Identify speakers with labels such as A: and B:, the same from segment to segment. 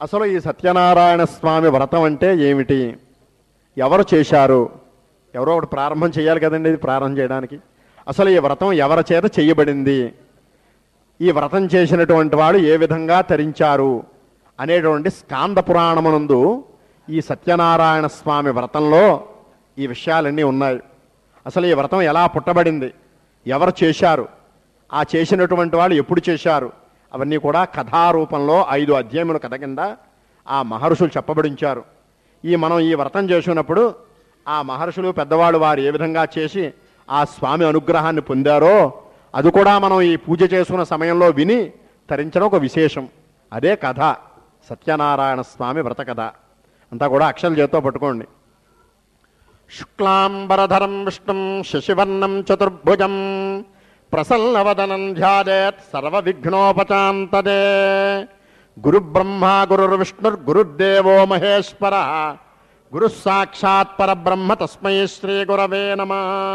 A: అసలు ఈ సత్యనారాయణ స్వామి వ్రతం అంటే ఏమిటి ఎవరు చేశారు ఎవరో ఒకటి ప్రారంభం చేయాలి కదండి ఇది ప్రారంభం చేయడానికి అసలు ఈ వ్రతం ఎవరి చేత చేయబడింది ఈ వ్రతం చేసినటువంటి వాడు ఏ విధంగా తరించారు అనేటువంటి స్కాంద పురాణమునందు ఈ సత్యనారాయణ స్వామి వ్రతంలో ఈ విషయాలన్నీ ఉన్నాయి అసలు ఈ వ్రతం ఎలా పుట్టబడింది ఎవరు చేశారు ఆ చేసినటువంటి వాళ్ళు ఎప్పుడు చేశారు అవన్నీ కూడా కథారూపంలో ఐదు అధ్యాయముల కథ కింద ఆ మహర్షులు చెప్పబడించారు ఈ మనం ఈ వ్రతం చేసుకున్నప్పుడు ఆ మహర్షులు పెద్దవాళ్ళు వారు ఏ విధంగా చేసి ఆ స్వామి అనుగ్రహాన్ని పొందారో అది కూడా మనం ఈ పూజ చేసుకున్న సమయంలో విని తరించడం ఒక విశేషం అదే కథ సత్యనారాయణ స్వామి వ్రత కథ అంతా కూడా అక్షరం చేత్తో పట్టుకోండి శుక్లాంబరధరం విష్ణుం శశివర్ణం చతుర్భుజం ప్రసన్నవదనం ధ్యాదేత్ సర్వ విఘ్నోపచాంతదే గురు బ్రహ్మ గురుర్విష్ణుర్ గురుర్దేవో మహేశ్వర గురు సాక్షాత్ పరబ్రహ్మ తస్మై శ్రీ గురవే నమ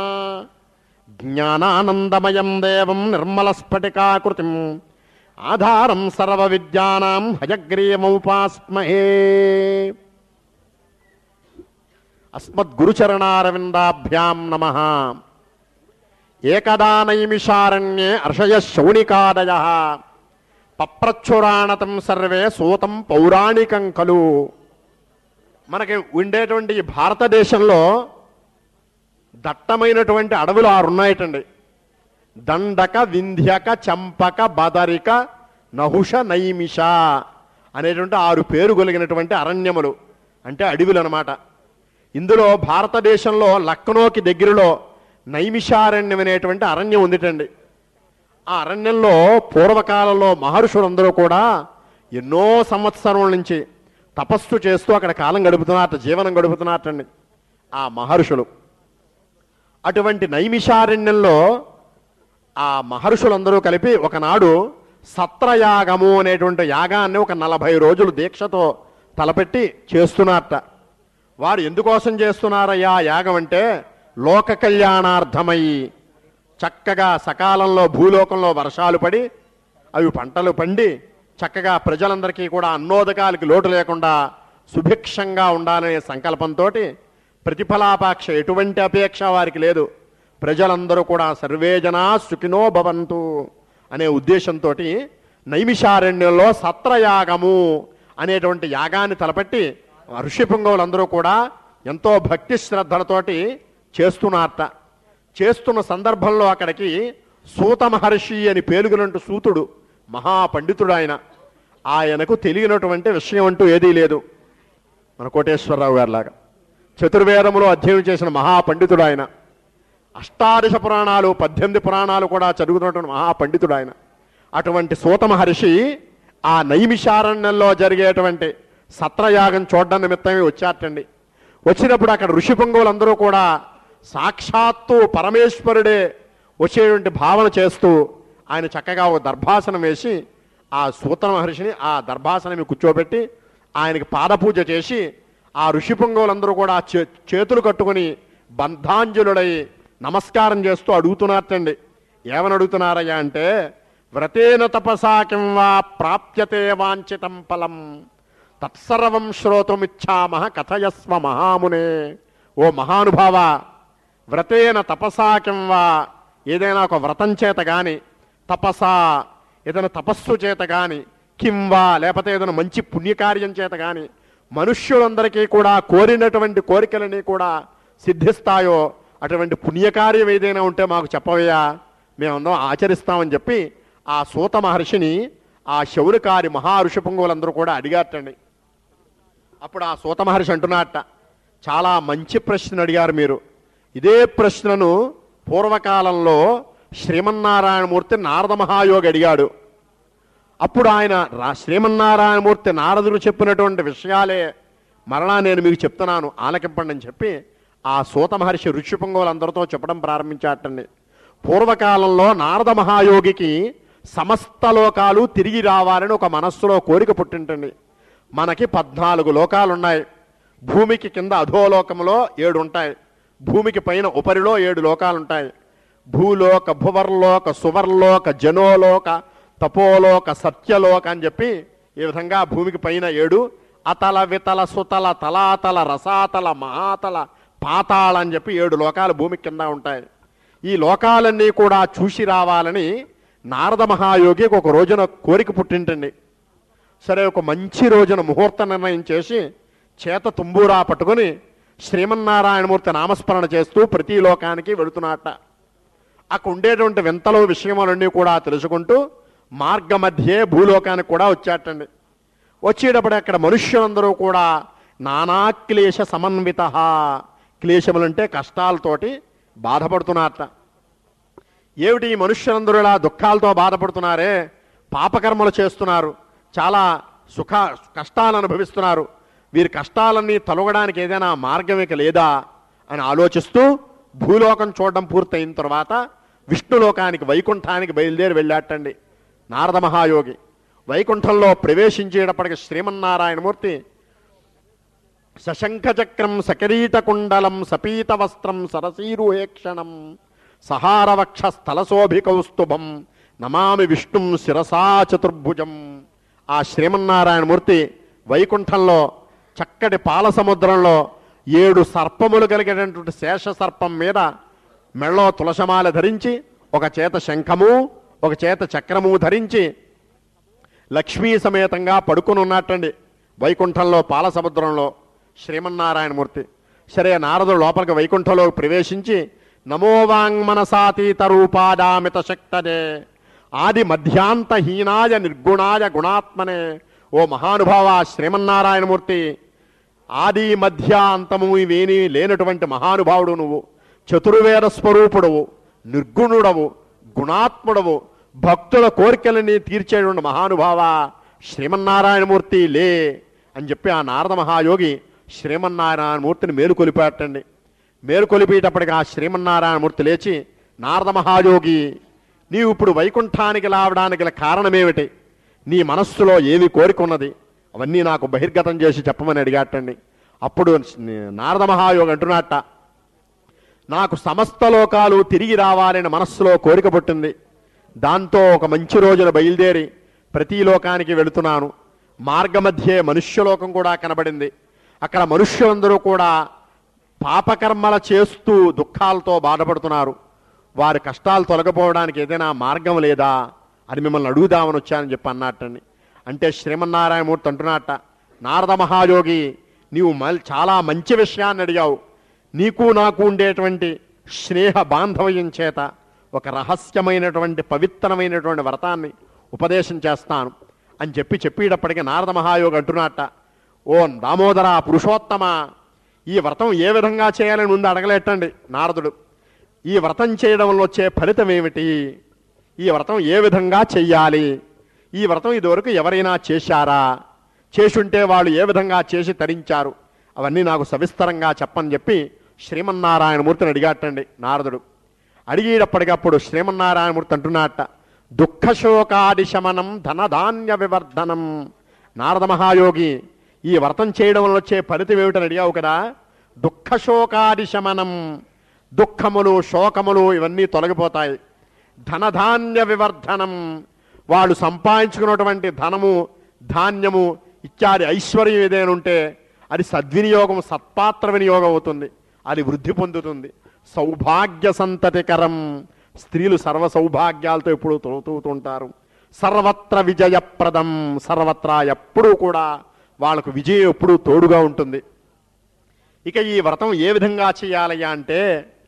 A: జ్ఞానానందమయం దేవం నిర్మలస్ఫటికాకృతిం ఆధారం సర్వ విద్యానాం హయగ్రీవముపాస్మహే అస్మద్గురుచరణారవిందాభ్యాం నమ ఏకదా నైమిషారణ్యే అర్షయ శౌనికాదయ పప్రచ్చురాణతం సర్వే సూతం పౌరాణికం కలు మనకి ఉండేటువంటి ఈ భారతదేశంలో దట్టమైనటువంటి అడవులు ఆరు ఉన్నాయటండి దండక వింధ్యక చంపక బదరిక నహుష నైమిష అనేటువంటి ఆరు పేరు కలిగినటువంటి అరణ్యములు అంటే అడవులు అనమాట ఇందులో భారతదేశంలో లక్నోకి దగ్గరలో నైమిషారణ్యం అనేటువంటి అరణ్యం ఉందిటండి ఆ అరణ్యంలో పూర్వకాలంలో మహర్షులందరూ కూడా ఎన్నో సంవత్సరముల నుంచి తపస్సు చేస్తూ అక్కడ కాలం గడుపుతున్నారట జీవనం గడుపుతున్నారటండి ఆ మహర్షులు అటువంటి నైమిషారణ్యంలో ఆ మహర్షులందరూ కలిపి ఒకనాడు సత్రయాగము అనేటువంటి యాగాన్ని ఒక నలభై రోజులు దీక్షతో తలపెట్టి చేస్తున్నారట వారు ఎందుకోసం చేస్తున్నారయ్యా యాగం అంటే లోక కళ్యాణార్థమై చక్కగా సకాలంలో భూలోకంలో వర్షాలు పడి అవి పంటలు పండి చక్కగా ప్రజలందరికీ కూడా అన్నోదకాలకి లోటు లేకుండా సుభిక్షంగా ఉండాలనే సంకల్పంతో ప్రతిఫలాపేక్ష ఎటువంటి అపేక్ష వారికి లేదు ప్రజలందరూ కూడా సర్వే జనా సుఖినో భవంతు అనే ఉద్దేశంతో నైమిషారణ్యంలో సత్రయాగము అనేటువంటి యాగాన్ని తలపెట్టి ఋషి పుంగవులందరూ కూడా ఎంతో భక్తి శ్రద్ధలతోటి చేస్తున్నారట చేస్తున్న సందర్భంలో అక్కడికి సూత మహర్షి అని పేలుగునంటూ సూతుడు మహాపండితుడు ఆయన ఆయనకు తెలియనటువంటి విషయం అంటూ ఏదీ లేదు మన కోటేశ్వరరావు గారిలాగా చతుర్వేదములో అధ్యయనం చేసిన మహాపండితుడు ఆయన అష్టాదశ పురాణాలు పద్దెనిమిది పురాణాలు కూడా చదువుతున్నటువంటి మహాపండితుడు ఆయన అటువంటి సూత మహర్షి ఆ నైమిషారణ్యంలో జరిగేటువంటి సత్రయాగం చూడడం నిమిత్తమే వచ్చారటండి వచ్చినప్పుడు అక్కడ ఋషి పొంగులందరూ కూడా సాక్షాత్తు పరమేశ్వరుడే వచ్చేటువంటి భావన చేస్తూ ఆయన చక్కగా ఒక దర్భాసనం వేసి ఆ సూత మహర్షిని ఆ దర్భాసనం మీద కూర్చోబెట్టి ఆయనకి పాదపూజ చేసి ఆ ఋషి పొంగులందరూ కూడా చే- చేతులు కట్టుకుని బంధాంజలుడై నమస్కారం చేస్తూ అడుగుతున్నారటండి ఏమని అడుగుతున్నారయ్యా అంటే వ్రతేన తపసా కిం వా ప్రాప్యతే వాంఛితం ఫలం తత్సర్వం శ్రోతుమిచ్చామహ కథయస్వ మహామునే ఓ మహానుభావ వ్రతేన తపసా కిం వా ఏదైనా ఒక వ్రతం చేత గాని తపసా ఏదైనా తపస్సు చేత గాని కిం వా లేకపోతే ఏదైనా మంచి పుణ్యకార్యం చేత గాని మనుష్యులందరికీ కూడా కోరినటువంటి కోరికలని కూడా సిద్ధిస్తాయో అటువంటి పుణ్యకార్యం ఏదైనా ఉంటే మాకు చెప్పవయ్యా మేమందరం ఆచరిస్తామని చెప్పి ఆ సూత మహర్షిని ఆ శౌరికారి మహా ఋషి పొంగులందరూ కూడా అడిగారటండి అప్పుడు ఆ సూత మహర్షి అంటున్నట్ట చాలా మంచి ప్రశ్న అడిగారు మీరు ఇదే ప్రశ్నను పూర్వకాలంలో శ్రీమన్నారాయణమూర్తి నారద మహాయోగి అడిగాడు అప్పుడు ఆయన రా- శ్రీమన్నారాయణమూర్తి నారదుడు చెప్పినటువంటి విషయాలే మరలా నేను మీకు చెప్తున్నాను ఆలకింపండి అని చెప్పి ఆ సూత మహర్షి ఋషి పొంగవులందరితో చెప్పడం ప్రారంభించాటండి పూర్వకాలంలో నారద మహాయోగికి సమస్త లోకాలు తిరిగి రావాలని ఒక మనస్సులో కోరిక పుట్టింటండి మనకి పద్నాలుగు లోకాలు ఉన్నాయి భూమికి కింద అధోలోకంలో ఏడు ఉంటాయి భూమికి పైన ఉపరిలో ఏడు లోకాలు ఉంటాయి భూలోక భువర్లోక సువర్లోక జనోలోక తపోలోక సత్యలోక అని చెప్పి ఈ విధంగా భూమికి పైన ఏడు అతల వితల సుతల తలాతల రసాతల మహాతల పాతాళ అని చెప్పి ఏడు లోకాలు భూమి కింద ఉంటాయి ఈ లోకాలన్నీ కూడా చూసి రావాలని నారద మహాయోగికి ఒక రోజున కోరిక పుట్టింటండి సరే ఒక మంచి రోజున ముహూర్త నిర్ణయం చేసి చేత తుంబూరా పట్టుకొని శ్రీమన్నారాయణమూర్తి నామస్మరణ చేస్తూ ప్రతి లోకానికి వెళుతున్నట్ట అక్కడ ఉండేటువంటి వింతలు విషయములన్నీ కూడా తెలుసుకుంటూ మార్గ మధ్యే భూలోకానికి కూడా వచ్చాటండి వచ్చేటప్పుడు అక్కడ మనుష్యులందరూ కూడా నానా క్లేశ సమన్విత క్లేశములంటే కష్టాలతోటి బాధపడుతున్నారట ఏమిటి ఈ మనుష్యులందరూ ఇలా దుఃఖాలతో బాధపడుతున్నారే పాపకర్మలు చేస్తున్నారు చాలా సుఖ కష్టాలు అనుభవిస్తున్నారు వీరి కష్టాలన్నీ తొలగడానికి ఏదైనా మార్గం ఇక లేదా అని ఆలోచిస్తూ భూలోకం చూడడం పూర్తయిన తర్వాత విష్ణులోకానికి వైకుంఠానికి బయలుదేరి వెళ్ళాటండి నారద మహాయోగి వైకుంఠంలో ప్రవేశించేటప్పటికి శ్రీమన్నారాయణమూర్తి సశంఖచక్రం సకిరీటకుండలం సపీత వస్త్రం సరసీరుహేక్షణం సహారవక్ష స్థలశోభికౌస్తుభం నమామి విష్ణుం శిరసా చతుర్భుజం ఆ శ్రీమన్నారాయణమూర్తి వైకుంఠంలో చక్కటి పాల సముద్రంలో ఏడు సర్పములు కలిగినటువంటి శేష సర్పం మీద మెళ్ళో తులసమాల ధరించి ఒక చేత శంఖము ఒక చేత చక్రము ధరించి లక్ష్మీ సమేతంగా పడుకుని ఉన్నట్టండి వైకుంఠంలో పాల సముద్రంలో శ్రీమన్నారాయణమూర్తి సరే నారదుడు లోపలికి వైకుంఠంలో ప్రవేశించి నమో వాంగ్మనసాతీత రూపాదామిత శక్తనే ఆది మధ్యాంతహీనాయ నిర్గుణాయ గుణాత్మనే ఓ మహానుభావ శ్రీమన్నారాయణమూర్తి ఆది మధ్య అంతము ఇవేమీ లేనటువంటి మహానుభావుడు నువ్వు చతుర్వేద స్వరూపుడవు నిర్గుణుడవు గుణాత్ముడవు భక్తుల కోరికలని తీర్చేటువంటి మహానుభావ శ్రీమన్నారాయణమూర్తి లే అని చెప్పి ఆ నారద మహాయోగి శ్రీమన్నారాయణమూర్తిని మేలుకొలిపాటండి మేలుకొలిపేటప్పటికి ఆ శ్రీమన్నారాయణమూర్తి లేచి నారద మహాయోగి నీవు ఇప్పుడు వైకుంఠానికి రావడానికి గల కారణమేమిటి నీ మనస్సులో ఏమి కోరికున్నది అవన్నీ నాకు బహిర్గతం చేసి చెప్పమని అడిగాటండి అప్పుడు నారద మహాయోగి అంటున్నట్ట నాకు సమస్త లోకాలు తిరిగి రావాలని మనస్సులో కోరిక పుట్టింది దాంతో ఒక మంచి రోజున బయలుదేరి ప్రతి లోకానికి వెళుతున్నాను మార్గమధ్యే మనుష్యలోకం కూడా కనబడింది అక్కడ మనుష్యులందరూ కూడా పాపకర్మల చేస్తూ దుఃఖాలతో బాధపడుతున్నారు వారి కష్టాలు తొలగిపోవడానికి ఏదైనా మార్గం లేదా అని మిమ్మల్ని అడుగుదామని వచ్చానని చెప్పి అన్నట్టండి అంటే శ్రీమన్నారాయణమూర్తి అంటున్నట్ట నారద మహాయోగి నీవు మల్ చాలా మంచి విషయాన్ని అడిగావు నీకు నాకు ఉండేటువంటి స్నేహ బాంధవ్యం చేత ఒక రహస్యమైనటువంటి పవిత్రమైనటువంటి వ్రతాన్ని ఉపదేశం చేస్తాను అని చెప్పి చెప్పేటప్పటికీ నారద మహాయోగి అంటున్నట్ట ఓ దామోదర పురుషోత్తమ ఈ వ్రతం ఏ విధంగా చేయాలని ముందు అడగలేటండి నారదుడు ఈ వ్రతం చేయడం వల్ల వచ్చే ఫలితం ఏమిటి ఈ వ్రతం ఏ విధంగా చెయ్యాలి ఈ వ్రతం ఇదివరకు ఎవరైనా చేశారా చేసుంటే వాళ్ళు ఏ విధంగా చేసి తరించారు అవన్నీ నాకు సవిస్తరంగా చెప్పని చెప్పి శ్రీమన్నారాయణమూర్తిని అడిగాటండి నారదుడు అడిగేటప్పటికప్పుడు శ్రీమన్నారాయణమూర్తి అంటున్నట్ట దుఃఖశోకాది శమనం ధనధాన్య వివర్ధనం నారద మహాయోగి ఈ వ్రతం చేయడం వల్ల వచ్చే ఫలితం ఏమిటని అడిగావు కదా దుఃఖశోకాది శమనం దుఃఖములు శోకములు ఇవన్నీ తొలగిపోతాయి ధనధాన్య వివర్ధనం వాళ్ళు సంపాదించుకున్నటువంటి ధనము ధాన్యము ఇత్యాది ఐశ్వర్యం ఏదైనా ఉంటే అది సద్వినియోగం సత్పాత్ర వినియోగం అవుతుంది అది వృద్ధి పొందుతుంది సౌభాగ్య సంతతికరం స్త్రీలు సర్వ సౌభాగ్యాలతో ఎప్పుడూ తోతూతుంటారు సర్వత్ర విజయప్రదం సర్వత్రా ఎప్పుడూ కూడా వాళ్ళకు విజయం ఎప్పుడూ తోడుగా ఉంటుంది ఇక ఈ వ్రతం ఏ విధంగా చేయాలయ్యా అంటే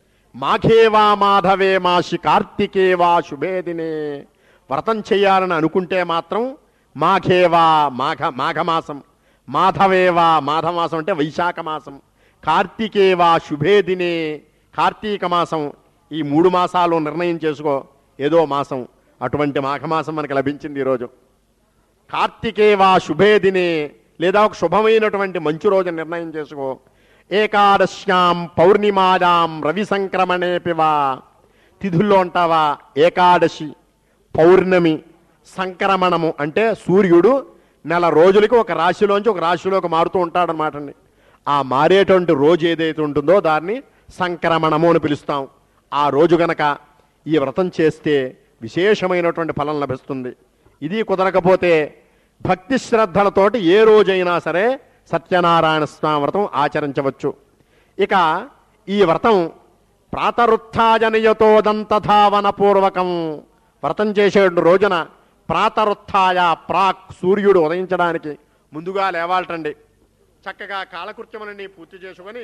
A: మాఘేవా మాధవే మాసి కార్తికేవా శుభేదినే వ్రతం చేయాలని అనుకుంటే మాత్రం మాఘేవా మాఘ మాఘమాసం మాధవేవా మాఘమాసం అంటే వైశాఖ మాసం కార్తికేవా శుభేదినే కార్తీక మాసం ఈ మూడు మాసాలు నిర్ణయం చేసుకో ఏదో మాసం అటువంటి మాఘమాసం మనకు లభించింది ఈరోజు కార్తికేవా శుభే దినే లేదా ఒక శుభమైనటువంటి మంచి రోజు నిర్ణయం చేసుకో ఏకాదశ్యాం పౌర్ణిమాయాం రవి సంక్రమణేపివా తిథుల్లో ఉంటావా ఏకాదశి పౌర్ణమి సంక్రమణము అంటే సూర్యుడు నెల రోజులకి ఒక రాశిలోంచి ఒక రాశిలోకి మారుతూ ఉంటాడనమాట అండి ఆ మారేటువంటి రోజు ఏదైతే ఉంటుందో దాన్ని సంక్రమణము అని పిలుస్తాం ఆ రోజు గనక ఈ వ్రతం చేస్తే విశేషమైనటువంటి ఫలం లభిస్తుంది ఇది కుదరకపోతే భక్తి శ్రద్ధలతోటి ఏ రోజైనా సరే సత్యనారాయణ స్వామి వ్రతం ఆచరించవచ్చు ఇక ఈ వ్రతం ప్రాతరుత్థాజనయతో దంతధావన పూర్వకం వ్రతం చేసే రోజున ప్రాతరుత్థాయ ప్రాక్ సూర్యుడు ఉదయించడానికి ముందుగా లేవాలటండి చక్కగా కాలకృత్యములన్నీ పూర్తి చేసుకొని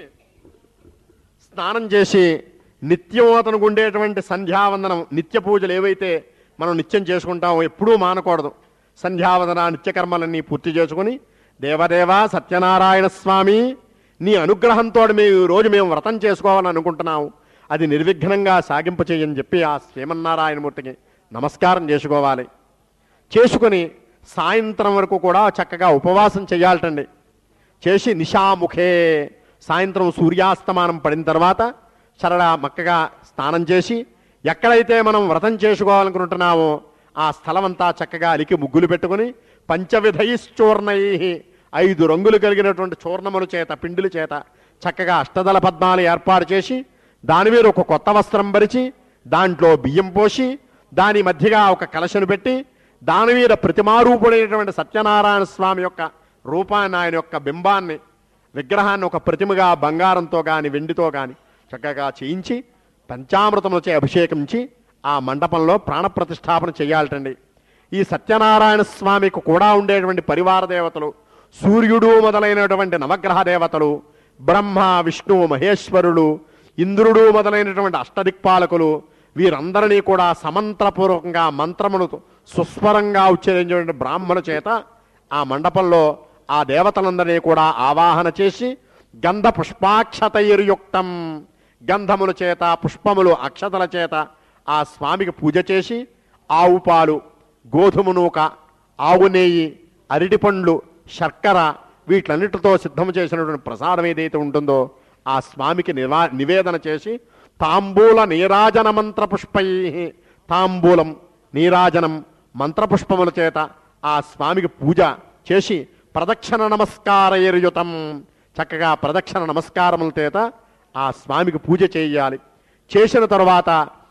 A: స్నానం చేసి నిత్యం అతనికి ఉండేటువంటి సంధ్యావందనం నిత్య పూజలు ఏవైతే మనం నిత్యం చేసుకుంటామో ఎప్పుడూ మానకూడదు సంధ్యావందన నిత్యకర్మలన్నీ పూర్తి చేసుకుని దేవదేవా సత్యనారాయణ స్వామి నీ అనుగ్రహంతో మేము ఈ రోజు మేము వ్రతం చేసుకోవాలని అనుకుంటున్నాము అది నిర్విఘ్నంగా సాగింప చేయని చెప్పి ఆ శ్రీమన్నారాయణమూర్తికి నమస్కారం చేసుకోవాలి చేసుకుని సాయంత్రం వరకు కూడా చక్కగా ఉపవాసం చేయాలటండి చేసి నిశాముఖే సాయంత్రం సూర్యాస్తమానం పడిన తర్వాత సరళ మక్కగా స్నానం చేసి ఎక్కడైతే మనం వ్రతం చేసుకోవాలనుకుంటున్నామో ఆ స్థలమంతా చక్కగా అలికి ముగ్గులు పెట్టుకుని పంచవిధైశ్చూర్ణై ఐదు రంగులు కలిగినటువంటి చూర్ణముల చేత పిండుల చేత చక్కగా అష్టదల పద్మాలు ఏర్పాటు చేసి దాని మీద ఒక కొత్త వస్త్రం పరిచి దాంట్లో బియ్యం పోసి దాని మధ్యగా ఒక కలశను పెట్టి దాని మీద ప్రతిమారూపుడైనటువంటి సత్యనారాయణ స్వామి యొక్క రూపాన్ని ఆయన యొక్క బింబాన్ని విగ్రహాన్ని ఒక ప్రతిమగా బంగారంతో గాని వెండితో గాని చక్కగా చేయించి పంచామృతములచే అభిషేకించి ఆ మండపంలో ప్రాణప్రతిష్ఠాపన చేయాలటండి ఈ సత్యనారాయణ స్వామికి కూడా ఉండేటువంటి పరివార దేవతలు సూర్యుడు మొదలైనటువంటి నవగ్రహ దేవతలు బ్రహ్మ విష్ణు మహేశ్వరులు ఇంద్రుడు మొదలైనటువంటి అష్టదిక్పాలకులు వీరందరినీ కూడా సమంత్రపూర్వకంగా మంత్రములతో సుస్వరంగా ఉచ్చరించేటువంటి బ్రాహ్మణ చేత ఆ మండపంలో ఆ దేవతలందరినీ కూడా ఆవాహన చేసి గంధ పుష్పాక్షతైర్యుక్తం గంధముల చేత పుష్పములు అక్షతల చేత ఆ స్వామికి పూజ చేసి ఆవు పాలు గోధుమ నూక ఆవు నెయ్యి అరటి పండ్లు శర్కర వీటన్నిటితో సిద్ధం చేసినటువంటి ప్రసాదం ఏదైతే ఉంటుందో ఆ స్వామికి నివా నివేదన చేసి తాంబూల నీరాజన మంత్ర పుష్పై తాంబూలం నీరాజనం మంత్రపుష్పముల చేత ఆ స్వామికి పూజ చేసి ప్రదక్షిణ నమస్కారయుతం చక్కగా ప్రదక్షిణ నమస్కారముల చేత ఆ స్వామికి పూజ చేయాలి చేసిన తరువాత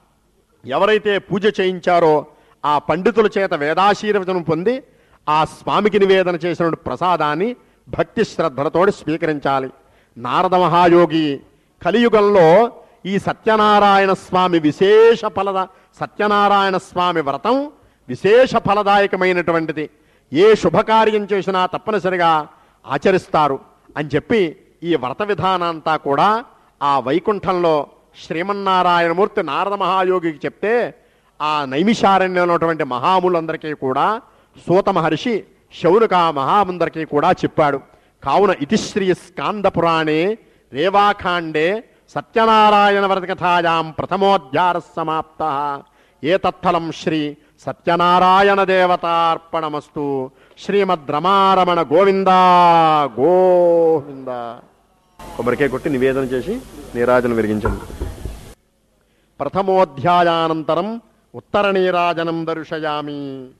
A: ఎవరైతే పూజ చేయించారో ఆ పండితుల చేత వేదాశీర్వచనం పొంది ఆ స్వామికి నివేదన చేసిన ప్రసాదాన్ని భక్తి శ్రద్ధలతోటి స్వీకరించాలి నారద మహాయోగి కలియుగంలో ఈ సత్యనారాయణ స్వామి విశేష ఫలద సత్యనారాయణ స్వామి వ్రతం విశేష ఫలదాయకమైనటువంటిది ఏ శుభకార్యం చేసినా తప్పనిసరిగా ఆచరిస్తారు అని చెప్పి ఈ వ్రత విధానంతా కూడా ఆ వైకుంఠంలో శ్రీమన్నారాయణమూర్తి నారద మహాయోగికి చెప్తే ఆ నైమిషారణ్యంలో ఉన్నటువంటి మహాములందరికీ కూడా సూత మహర్షి శౌనక మహాముందరికీ కూడా చెప్పాడు కావున ఇతి శ్రీ స్కాంద పురాణే రేవాఖాండే సత్యనారాయణ వ్రతకథాయాం ప్రథమోధ్యార సమాప్త ఏ తత్ఫలం శ్రీ సత్యనారాయణ దేవతార్పణమస్తు శ్రీమద్ రమారమణ గోవింద గోవింద కొబ్బరికాయ కొట్టి నివేదన చేసి నీరాజనం వెలిగించండి ప్రథమోధ్యాయానంతరం ఉత్తర నీరాజనం దర్శయామి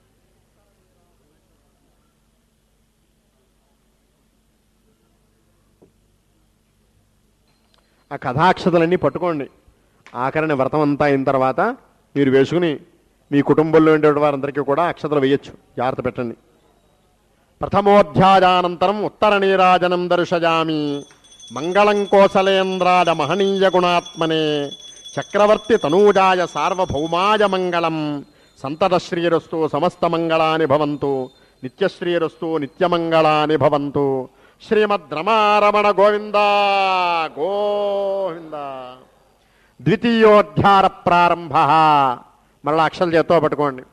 A: ఆ కథాక్షతలన్నీ పట్టుకోండి ఆఖరిని వ్రతం అంతా అయిన తర్వాత మీరు వేసుకుని మీ కుటుంబంలో ఉండేటువంటి వారందరికీ కూడా అక్షతలు వేయొచ్చు జాగ్రత్త పెట్టండి ప్రథమోధ్యాయానంతరం ఉత్తర నీరాజనం దర్శయామి మంగళం కోసలేంద్రాయ మహనీయ గుణాత్మనే చక్రవర్తి తనూజాయ సార్వభౌమాయ మంగళం సంతత శ్రీరస్తు సమస్త మంగళాని భవంతు నిత్యశ్రీరస్తు నిత్యమంగళాని భవంతు శ్రీమద్ రమారమణ గోవింద గోవింద ద్వితీయోధ్యార ప్రారంభ మరలా అక్షరం చేత్తో పట్టుకోండి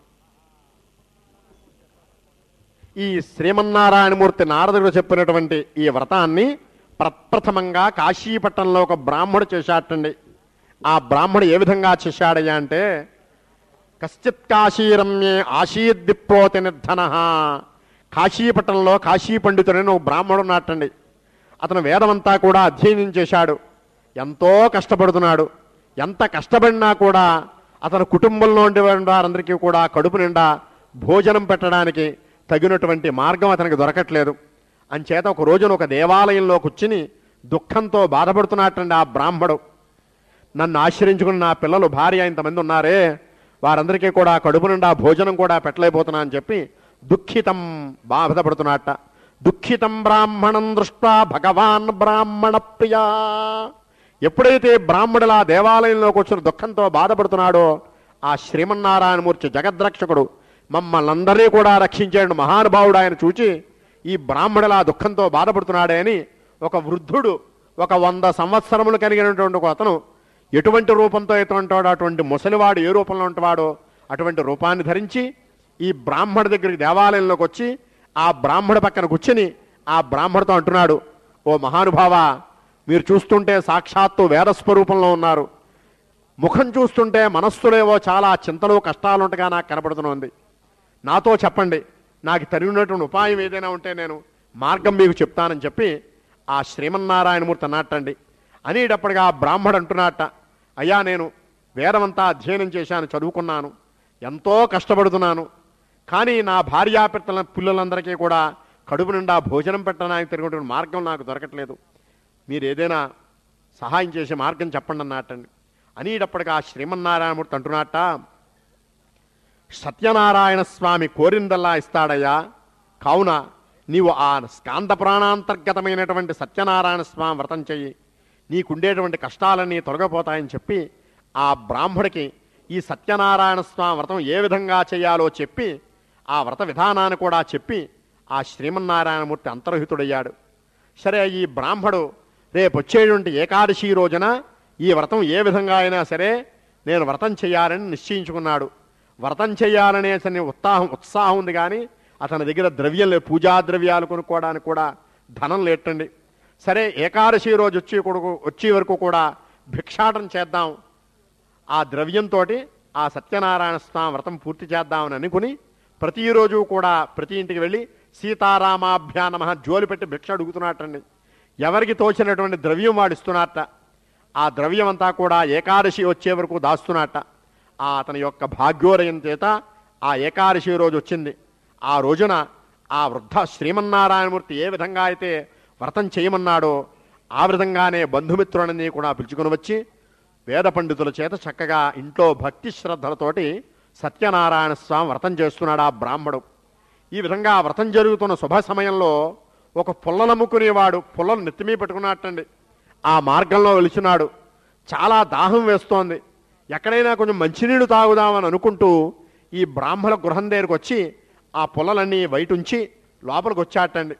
A: ఈ శ్రీమన్నారాయణమూర్తి నారదుడు చెప్పినటువంటి ఈ వ్రతాన్ని ప్రప్రథమంగా కాశీపట్నంలో ఒక బ్రాహ్మడు చేశాటండి ఆ బ్రాహ్మడు ఏ విధంగా చేశాడయ్యా అంటే కశ్చిత్ కాశీరమ్యే ఆశీద్విప్రోతి నిర్ధన కాశీపట్నంలో కాశీ పండితుడని ఒక బ్రాహ్మడు నాటండి అతను వేదమంతా కూడా అధ్యయనం చేశాడు ఎంతో కష్టపడుతున్నాడు ఎంత కష్టపడినా కూడా అతని కుటుంబంలో ఉండే వారందరికీ కూడా కడుపు నిండా భోజనం పెట్టడానికి తగినటువంటి మార్గం అతనికి దొరకట్లేదు అంచేత ఒక రోజున ఒక దేవాలయంలో కూర్చుని దుఃఖంతో బాధపడుతున్నట్టండి ఆ బ్రాహ్మడు నన్ను ఆశ్రయించుకుని నా పిల్లలు భార్య ఇంతమంది ఉన్నారే వారందరికీ కూడా కడుపు నిండా భోజనం కూడా పెట్టలేకపోతున్నా అని చెప్పి దుఃఖితం బాధపడుతున్నట్ట దుఃఖితం బ్రాహ్మణం దృష్ట్వా భగవాన్ బ్రాహ్మణ ప్రియా ఎప్పుడైతే బ్రాహ్మణుల దేవాలయంలోకి వచ్చిన దుఃఖంతో బాధపడుతున్నాడో ఆ శ్రీమన్నారాయణమూర్తి జగద్రక్షకుడు మమ్మల్ని అందరినీ కూడా రక్షించాడు మహానుభావుడు ఆయన చూచి ఈ బ్రాహ్మణుల దుఃఖంతో బాధపడుతున్నాడే అని ఒక వృద్ధుడు ఒక వంద సంవత్సరములు కలిగినటువంటి ఒక అతను ఎటువంటి రూపంతో ఎటువంటి వాడు అటువంటి ముసలివాడు ఏ రూపంలో ఉంటవాడో అటువంటి రూపాన్ని ధరించి ఈ బ్రాహ్మణ దగ్గరికి దేవాలయంలోకి వచ్చి ఆ బ్రాహ్మణ పక్కన కూర్చుని ఆ బ్రాహ్మణతో అంటున్నాడు ఓ మహానుభావ మీరు చూస్తుంటే సాక్షాత్తు వేద స్వరూపంలో ఉన్నారు ముఖం చూస్తుంటే మనస్సులేవో చాలా చింతలు కష్టాలు ఉంటగా నాకు కనపడుతుంది నాతో చెప్పండి నాకు తరిగినటువంటి ఉపాయం ఏదైనా ఉంటే నేను మార్గం మీకు చెప్తానని చెప్పి ఆ శ్రీమన్నారాయణమూర్తి అన్నట్టండి అనేటప్పటిగా ఆ బ్రాహ్మడు అంటున్నట్ట అయ్యా నేను వేదమంతా అధ్యయనం చేశాను చదువుకున్నాను ఎంతో కష్టపడుతున్నాను కానీ నా భార్యాపిత్తల పిల్లలందరికీ కూడా కడుపు నిండా భోజనం పెట్టడానికి తిరిగినటువంటి మార్గం నాకు దొరకట్లేదు మీరు ఏదైనా సహాయం చేసే మార్గం చెప్పండి అన్నట్టండి అనేటప్పటికి ఆ శ్రీమన్నారాయణమూర్తి అంటున్నట్ట సత్యనారాయణ స్వామి కోరిందల్లా ఇస్తాడయ్యా కావున నీవు ఆ స్కాంత ప్రాణాంతర్గతమైనటువంటి సత్యనారాయణ స్వామి వ్రతం చెయ్యి నీకుండేటువంటి కష్టాలన్నీ తొలగిపోతాయని చెప్పి ఆ బ్రాహ్మడికి ఈ సత్యనారాయణ స్వామి వ్రతం ఏ విధంగా చేయాలో చెప్పి ఆ వ్రత విధానాన్ని కూడా చెప్పి ఆ శ్రీమన్నారాయణమూర్తి అంతర్హితుడయ్యాడు సరే ఈ బ్రాహ్మడు రేపు వచ్చేటువంటి ఏకాదశి రోజున ఈ వ్రతం ఏ విధంగా అయినా సరే నేను వ్రతం చేయాలని నిశ్చయించుకున్నాడు వ్రతం చేయాలనే అతని ఉత్సాహం ఉత్సాహం ఉంది కానీ అతని దగ్గర ద్రవ్యం లేదు పూజా ద్రవ్యాలు కొనుక్కోవడానికి కూడా ధనం లేటండి సరే ఏకాదశి రోజు వచ్చి కొడుకు వచ్చే వరకు కూడా భిక్షాటన చేద్దాం ఆ ద్రవ్యంతో ఆ సత్యనారాయణ స్వామి వ్రతం పూర్తి చేద్దామని అనుకుని ప్రతిరోజు కూడా ప్రతి ఇంటికి వెళ్ళి సీతారామాభ్యా నమ జోలి పెట్టి భిక్ష అడుగుతున్నట్టండి ఎవరికి తోచినటువంటి ద్రవ్యం వాడు ఇస్తున్నట్ట ఆ ద్రవ్యం అంతా కూడా ఏకాదశి వచ్చే వరకు దాస్తున్నట్ట ఆ అతని యొక్క భాగ్యోదయం చేత ఆ ఏకాదశి రోజు వచ్చింది ఆ రోజున ఆ వృద్ధ శ్రీమన్నారాయణమూర్తి ఏ విధంగా అయితే వ్రతం చేయమన్నాడో ఆ విధంగానే బంధుమిత్రులని కూడా పిలుచుకుని వచ్చి వేద పండితుల చేత చక్కగా ఇంట్లో భక్తి శ్రద్ధలతోటి సత్యనారాయణ స్వామి వ్రతం చేస్తున్నాడు ఆ బ్రాహ్మడు ఈ విధంగా ఆ వ్రతం జరుగుతున్న శుభ సమయంలో ఒక పుల్లనమ్ముకునేవాడు పుల్లను నెత్తిమీ పెట్టుకున్నట్టండి ఆ మార్గంలో వెలుచున్నాడు చాలా దాహం వేస్తోంది ఎక్కడైనా కొంచెం మంచినీళ్ళు తాగుదామని అనుకుంటూ ఈ బ్రాహ్మణ గృహం దగ్గరికి వచ్చి ఆ పుల్లలన్నీ బయట ఉంచి లోపలికి వచ్చాటండి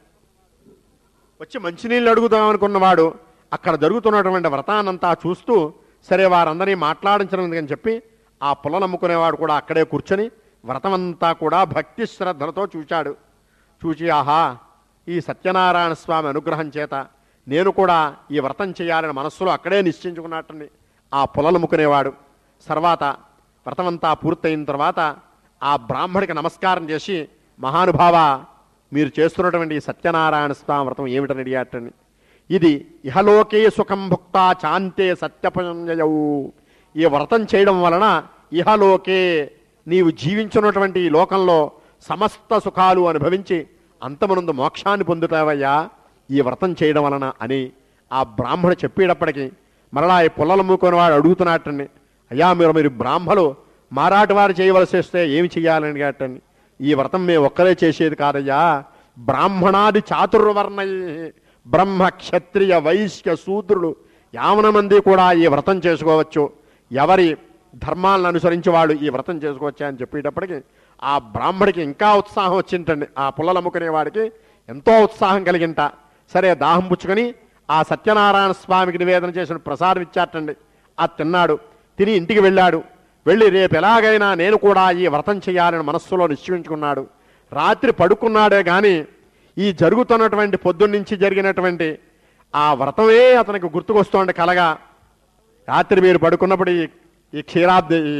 A: వచ్చి మంచినీళ్ళు అడుగుదాం అనుకున్నవాడు అక్కడ జరుగుతున్నటువంటి వ్రతాన్నంతా చూస్తూ సరే వారందరినీ మాట్లాడించడం అని చెప్పి ఆ పుల్ల నమ్ముకునేవాడు కూడా అక్కడే కూర్చొని వ్రతమంతా కూడా భక్తి శ్రద్ధలతో చూశాడు చూచి ఆహా ఈ సత్యనారాయణ స్వామి అనుగ్రహం చేత నేను కూడా ఈ వ్రతం చేయాలని మనస్సులో అక్కడే నిశ్చయించుకున్నట్టండి ఆ పుల్లనమ్ముకునేవాడు తర్వాత వ్రతమంతా పూర్తయిన తర్వాత ఆ బ్రాహ్మడికి నమస్కారం చేసి మహానుభావ మీరు చేస్తున్నటువంటి ఈ సత్యనారాయణ స్వామి వ్రతం ఏమిటని అడిగాటండి ఇది ఇహలోకే సుఖం భుక్త చాంతే సత్యపంజయవు ఈ వ్రతం చేయడం వలన ఇహలోకే నీవు జీవించున్నటువంటి ఈ లోకంలో సమస్త సుఖాలు అనుభవించి అంతమనుందు మోక్షాన్ని పొందుతావయ్యా ఈ వ్రతం చేయడం వలన అని ఆ బ్రాహ్మడు చెప్పేటప్పటికి మరలా ఈ పుల్లలు మూకొని వాడు అడుగుతున్నట్టండి అయ్యా మీరు మీరు బ్రాహ్మలు మారాటి వారు చేయవలసి వస్తే ఏమి చేయాలని అడిగేటండి ఈ వ్రతం మేము ఒక్కరే చేసేది కాదయ్యా బ్రాహ్మణాది చాతుర్వర్ణ బ్రహ్మ క్షత్రియ వైశ్య శూద్రులు యావన మంది కూడా ఈ వ్రతం చేసుకోవచ్చు ఎవరి ధర్మాలను అనుసరించి వాళ్ళు ఈ వ్రతం చేసుకోవచ్చా అని చెప్పేటప్పటికి ఆ బ్రాహ్మడికి ఇంకా ఉత్సాహం వచ్చింటండి ఆ పుల్లలు అమ్ముకునే వాడికి ఎంతో ఉత్సాహం కలిగింట సరే దాహం పుచ్చుకొని ఆ సత్యనారాయణ స్వామికి నివేదన చేసిన ప్రసాదం ఇచ్చాటండి అది తిన్నాడు తిని ఇంటికి వెళ్ళాడు వెళ్ళి రేపు ఎలాగైనా నేను కూడా ఈ వ్రతం చేయాలని మనస్సులో నిశ్చయించుకున్నాడు రాత్రి పడుకున్నాడే కానీ ఈ జరుగుతున్నటువంటి పొద్దున్నుంచి జరిగినటువంటి ఆ వ్రతమే అతనికి గుర్తుకొస్తోంది కలగా రాత్రి మీరు పడుకున్నప్పుడు ఈ ఈ క్షీరాబ్ది ఈ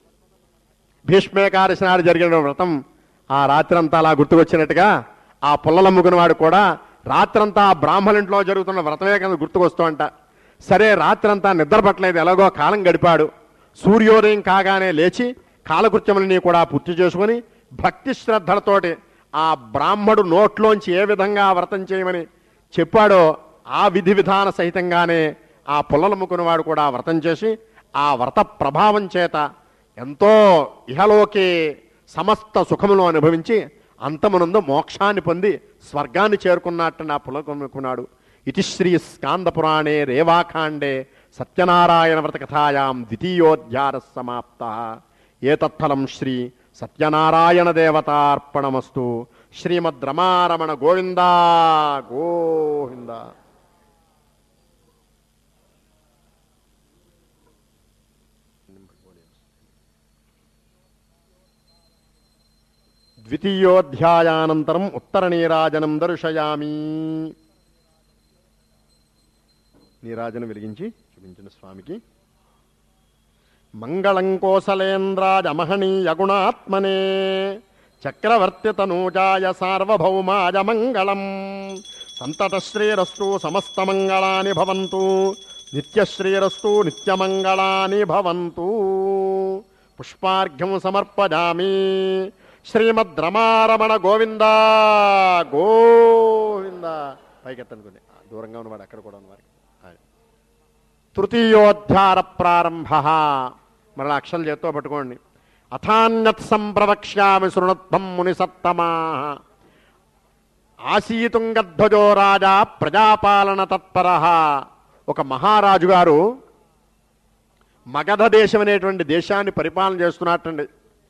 A: భీష్మేకాదశి నాడు జరిగిన వ్రతం ఆ రాత్రంతా అలా గుర్తుకొచ్చినట్టుగా ఆ పుల్లలమ్ముకున్న వాడు కూడా రాత్రంతా ఆ బ్రాహ్మణింట్లో జరుగుతున్న వ్రతమే కింద గుర్తుకొస్తూ అంట సరే రాత్రంతా నిద్ర పట్టలేదు ఎలాగో కాలం గడిపాడు సూర్యోదయం కాగానే లేచి కాలకృత్యములని కూడా పూర్తి చేసుకొని భక్తి శ్రద్ధలతోటి ఆ బ్రాహ్మడు నోట్లోంచి ఏ విధంగా వ్రతం చేయమని చెప్పాడో ఆ విధి విధాన సహితంగానే ఆ పుల్లలమ్ముకున్నవాడు కూడా వ్రతం చేసి ఆ వ్రత ప్రభావం చేత ఎంతో ఇహలోకే సమస్త సుఖములు అనుభవించి అంతమనందు మోక్షాన్ని పొంది స్వర్గాన్ని చేరుకున్నట్టు నా పులకొనుకున్నాడు ఇతి శ్రీ స్కాంద పురాణే రేవాఖాండే సత్యనారాయణ వ్రత కథాయాం ద్వితీయోధ్యార సమాప్త ఏతత్ఫలం శ్రీ సత్యనారాయణ దేవతార్పణమస్తు శ్రీమద్ రమారమణ గోవిందా గోవింద ద్వితీయోధ్యాయానంతరం ఉత్తర నీరాజనం దర్శయామి నీరాజనం వెలిగించి చూపించిన స్వామికి మంగళం కోసలేంద్రాజ మహనీయ గుణాత్మనే చక్రవర్తి తనూజాయ సార్వభౌమాయ మంగళం సంతత శ్రీరస్తు సమస్త మంగళాని భవంతు నిత్యశ్రీరస్తు నిత్యమంగళాని భవంతు పుష్పార్ఘ్యం సమర్పజామి శ్రీమద్ రమారమణ గోవింద గోవింద పైకెత్తనుకుని దూరంగా ఉన్నవాడు అక్కడ కూడా ఉన్నవాడు ఆయన. తృతీయోద్ధార ప్రారంభ మరలా అక్షరం చేత్తో పట్టుకోండి అథాన్యత్ సంప్రవక్ష్యామి శృణత్వం ముని సత్తమా ఆసీతుంగధ్వజో రాజా ప్రజాపాలన తత్పర ఒక మహారాజు గారు మగధ దేశం అనేటువంటి దేశాన్ని పరిపాలన చేస్తున్నట్టండి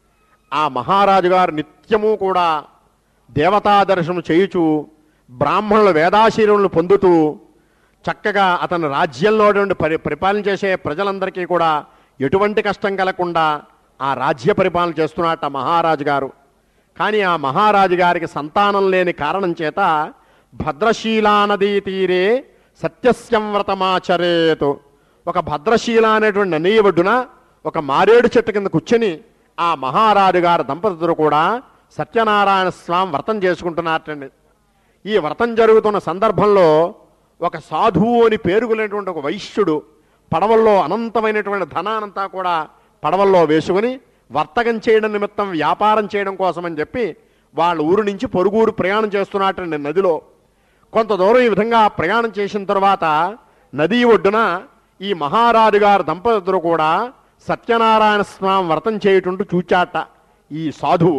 A: ఆ మహారాజు గారు నిత్యము కూడా దేవతా దర్శనం చేయుచు బ్రాహ్మణుల వేదాశీలములను పొందుతూ చక్కగా అతని రాజ్యంలో నుండి పరి పరిపాలన చేసే ప్రజలందరికీ కూడా ఎటువంటి కష్టం కలగకుండా ఆ రాజ్య పరిపాలన చేస్తున్నట్ట మహారాజు గారు కానీ ఆ మహారాజు గారికి సంతానం లేని కారణం చేత భద్రశీలా నదీ తీరే సత్యస్యంవ్రతమాచరేతు ఒక భద్రశీల అనేటువంటి నదీ ఒడ్డున ఒక మారేడు చెట్టు కింద కూర్చొని ఆ మహారాజు గారు దంపతులు కూడా సత్యనారాయణ స్వామి వ్రతం చేసుకుంటున్నారటండి ఈ వ్రతం జరుగుతున్న సందర్భంలో ఒక సాధువు అని పేరుకునేటువంటి ఒక వైశ్యుడు పడవల్లో అనంతమైనటువంటి ధనానంతా కూడా పడవల్లో వేసుకుని వర్తకం చేయడం నిమిత్తం వ్యాపారం చేయడం కోసమని చెప్పి వాళ్ళ ఊరు నుంచి పొరుగురు ప్రయాణం చేస్తున్నట్టండి నదిలో కొంత దూరం ఈ విధంగా ప్రయాణం చేసిన తర్వాత నదీ ఒడ్డున ఈ మహారాజు గారు దంపతులు కూడా సత్యనారాయణ స్వామి వ్రతం చేయుటుంటూ చూచాట ఈ సాధువు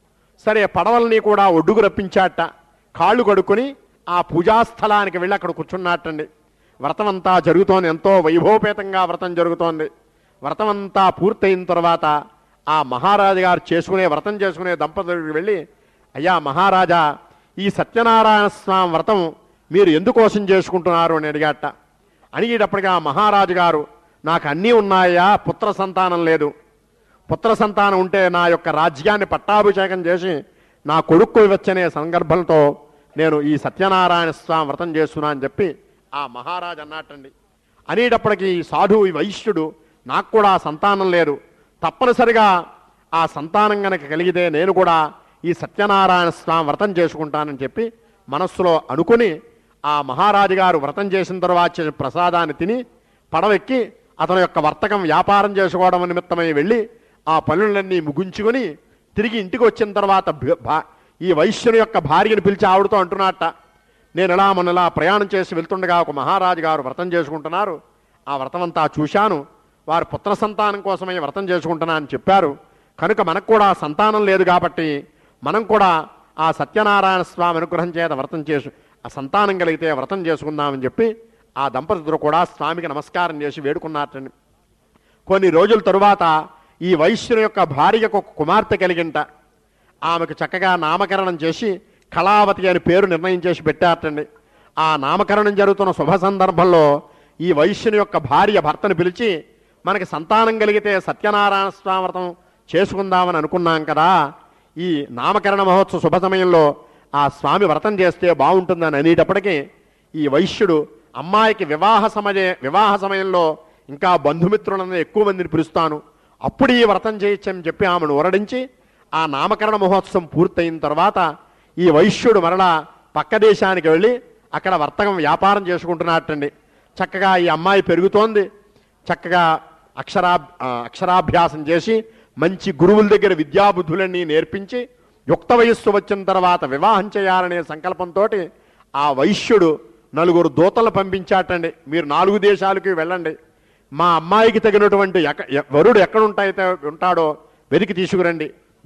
A: సరే పడవల్ని కూడా ఒడ్డుకు రప్పించాట కాళ్ళు కడుక్కొని ఆ పూజాస్థలానికి వెళ్ళి అక్కడ కూర్చున్నట్టండి వ్రతం అంతా జరుగుతోంది ఎంతో వైభవపేతంగా వ్రతం జరుగుతోంది వ్రతం అంతా పూర్తయిన తర్వాత ఆ మహారాజు గారు చేసుకునే వ్రతం చేసుకునే దంపతులకు వెళ్ళి అయ్యా మహారాజా ఈ సత్యనారాయణ స్వామి వ్రతం మీరు ఎందుకోసం చేసుకుంటున్నారు అని అడిగాట అడిగేటప్పటికి ఆ మహారాజు గారు నాకు అన్నీ ఉన్నాయా పుత్ర సంతానం లేదు పుత్ర సంతానం ఉంటే నా యొక్క రాజ్యాన్ని పట్టాభిషేకం చేసి నా కొడుకు వచ్చనే సందర్భంతో నేను ఈ సత్యనారాయణ స్వామి వ్రతం చేస్తున్నా అని చెప్పి ఆ మహారాజు అన్నట్టండి అనేటప్పటికీ ఈ సాధువు ఈ వైశ్యుడు నాకు కూడా సంతానం లేదు తప్పనిసరిగా ఆ సంతానం గనక కలిగితే నేను కూడా ఈ సత్యనారాయణ స్వామి వ్రతం చేసుకుంటానని చెప్పి మనస్సులో అనుకుని ఆ మహారాజు గారు వ్రతం చేసిన తర్వాత చేసిన ప్రసాదాన్ని తిని పడవెక్కి అతని యొక్క వర్తకం వ్యాపారం చేసుకోవడం నిమిత్తమై వెళ్ళి ఆ పనులన్నీ ముగించుకొని తిరిగి ఇంటికి వచ్చిన తర్వాత భ- భా- ఈ వైశ్యుని యొక్క భార్యను పిలిచి ఆవిడతో అంటున్నట్ట నేను ఇలా మొన్న ఇలా ప్రయాణం చేసి వెళ్తుండగా ఒక మహారాజు గారు వ్రతం చేసుకుంటున్నారు ఆ వ్రతం అంతా చూశాను వారు పుత్ర సంతానం కోసమై వ్రతం చేసుకుంటున్నా అని చెప్పారు కనుక మనకు కూడా సంతానం లేదు కాబట్టి మనం కూడా ఆ సత్యనారాయణ స్వామి అనుగ్రహం చేత వ్రతం చేసు ఆ సంతానం కలిగితే వ్రతం చేసుకుందామని చెప్పి ఆ దంపతులు కూడా స్వామికి నమస్కారం చేసి వేడుకున్నారటండి కొన్ని రోజుల తరువాత ఈ వైశ్యుని యొక్క భార్యకు ఒక కుమార్తె కలిగింట ఆమెకు చక్కగా నామకరణం చేసి కళావతి అని పేరు నిర్ణయం చేసి పెట్టారటండి ఆ నామకరణం జరుగుతున్న శుభ సందర్భంలో ఈ వైశ్యుని యొక్క భార్య భర్తను పిలిచి మనకి సంతానం కలిగితే సత్యనారాయణ స్వామి వ్రతం చేసుకుందామని అనుకున్నాం కదా ఈ నామకరణ మహోత్సవ శుభ సమయంలో ఆ స్వామి వ్రతం చేస్తే బాగుంటుందని అనేటప్పటికీ ఈ వైశ్యుడు అమ్మాయికి వివాహ సమయ వివాహ సమయంలో ఇంకా బంధుమిత్రులను ఎక్కువ మందిని పిలుస్తాను అప్పుడు ఈ వ్రతం చేయొచ్చని చెప్పి ఆమెను ఊరడించి ఆ నామకరణ మహోత్సవం పూర్తయిన తర్వాత ఈ వైశ్యుడు మరలా పక్క దేశానికి వెళ్ళి అక్కడ వర్తకం వ్యాపారం చేసుకుంటున్నట్టండి చక్కగా ఈ అమ్మాయి పెరుగుతోంది చక్కగా అక్షరా ఆ, అక్షరాభ్యాసం చేసి మంచి గురువుల దగ్గర విద్యాబుద్ధులన్నీ నేర్పించి యుక్త వయస్సు వచ్చిన తర్వాత వివాహం చేయాలనే సంకల్పంతో ఆ వైశ్యుడు నలుగురు దూతలు పంపించాటండి మీరు నాలుగు దేశాలకి వెళ్ళండి మా అమ్మాయికి తగినటువంటి ఎక్క ఎ- వరుడు ఎక్కడ ఉంటాయితే ఉంటాడో వెతికి తీసుకురండి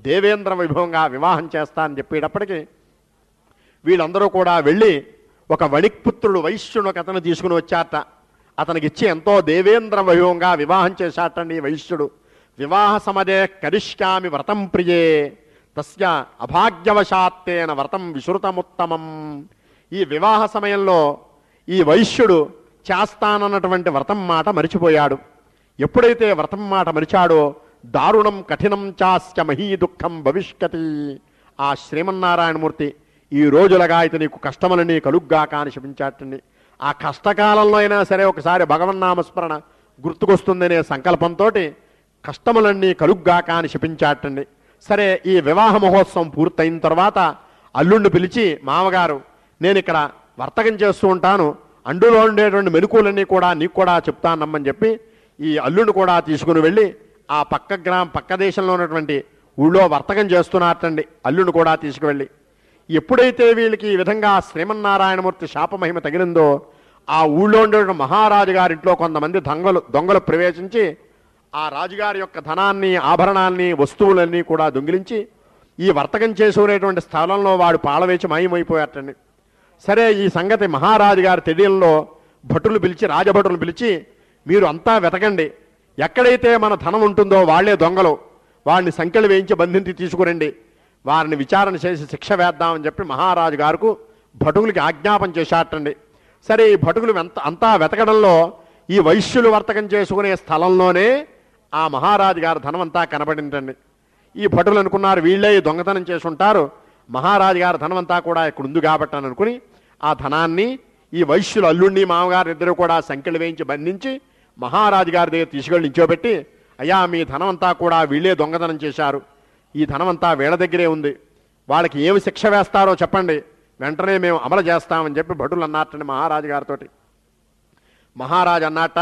A: దేవేంద్ర వైభవంగా వివాహం చేస్తా అని చెప్పేటప్పటికి వీళ్ళందరూ కూడా వెళ్ళి ఒక వణిక్పుత్రుడు వైశ్యుడు ఒక అతను తీసుకుని వచ్చాట అతనికి ఇచ్చి ఎంతో దేవేంద్ర వైభవంగా వివాహం చేశాటండి ఈ వైశ్యుడు వివాహ సమదే కరిష్యామి వ్రతం ప్రియే తస్య అభాగ్యవశాత్తేన వ్రతం విశ్రుతముత్తమం ఈ వివాహ సమయంలో ఈ వైశ్యుడు చేస్తానన్నటువంటి వ్రతం మాట మరిచిపోయాడు ఎప్పుడైతే వ్రతం మాట మరిచాడో దారుణం కఠినం చాస్య మహీ దుఃఖం భవిష్యతి ఆ శ్రీమన్నారాయణమూర్తి ఈ రోజులగా అయితే నీకు కష్టములని కలుగ్గాక అని శపించాటండి ఆ కష్టకాలంలో అయినా సరే ఒకసారి భగవన్నామస్మరణ గుర్తుకొస్తుందనే సంకల్పంతో కష్టములన్నీ కలుగ్గాక అని శపించాటండి సరే ఈ వివాహ మహోత్సవం పూర్తయిన తర్వాత అల్లుండి పిలిచి మామగారు నేను ఇక్కడ వర్తకం చేస్తూ ఉంటాను అండులో ఉండేటువంటి మెలకులన్నీ కూడా నీకు కూడా చెప్తానమ్మని చెప్పి ఈ అల్లుండి కూడా తీసుకుని వెళ్ళి ఆ పక్క గ్రామ పక్క దేశంలో ఉన్నటువంటి ఊళ్ళో వర్తకం చేస్తున్నట్టండి అల్లుండి కూడా తీసుకువెళ్ళి ఎప్పుడైతే వీళ్ళకి ఈ విధంగా శ్రీమన్నారాయణమూర్తి శాపమహిమ తగిలిందో ఆ ఊళ్ళో ఉండే మహారాజు గారింట్లో కొంతమంది దొంగలు దొంగలు ప్రవేశించి ఆ రాజుగారి యొక్క ధనాన్ని ఆభరణాన్ని వస్తువులన్నీ కూడా దొంగిలించి ఈ వర్తకం చేసుకునేటువంటి స్థలంలో వాడు పాలవేచి మాయమైపోయాటండి సరే ఈ సంగతి మహారాజు గారి తెలియల్లో భటులు పిలిచి రాజభటులు పిలిచి మీరు అంతా వెతకండి ఎక్కడైతే మన ధనం ఉంటుందో వాళ్లే దొంగలు వాడిని సంఖ్యలు వేయించి బంధించి తీసుకురండి వారిని విచారణ చేసి శిక్ష వేద్దామని చెప్పి మహారాజు గారుకు భటువులకి ఆజ్ఞాపన చేశాటండి సరే ఈ భటుకులు ఎంత అంతా వెతకడంలో ఈ వైశ్యులు వర్తకం చేసుకునే స్థలంలోనే ఆ మహారాజు గారి ధనం అంతా కనబడిందండి ఈ భటులు అనుకున్నారు వీళ్ళే ఈ దొంగతనం చేసి ఉంటారు మహారాజు గారి ధనం అంతా కూడా ఇక్కడ ఉంది కాబట్టి అని అనుకుని ఆ ధనాన్ని ఈ వైశ్యులు అల్లుండి మామగారు ఇద్దరు కూడా సంఖ్యలు వేయించి బంధించి మహారాజు గారి దగ్గర తీసుకెళ్ళి నిల్చోబెట్టి అయ్యా మీ ధనం అంతా కూడా వీళ్ళే దొంగతనం చేశారు ఈ ధనం అంతా వీళ్ళ దగ్గరే ఉంది వాళ్ళకి ఏమి శిక్ష వేస్తారో చెప్పండి వెంటనే మేము అమలు చేస్తామని చెప్పి భటులు అన్నట్టండి మహారాజు గారితో మహారాజు అన్నట్ట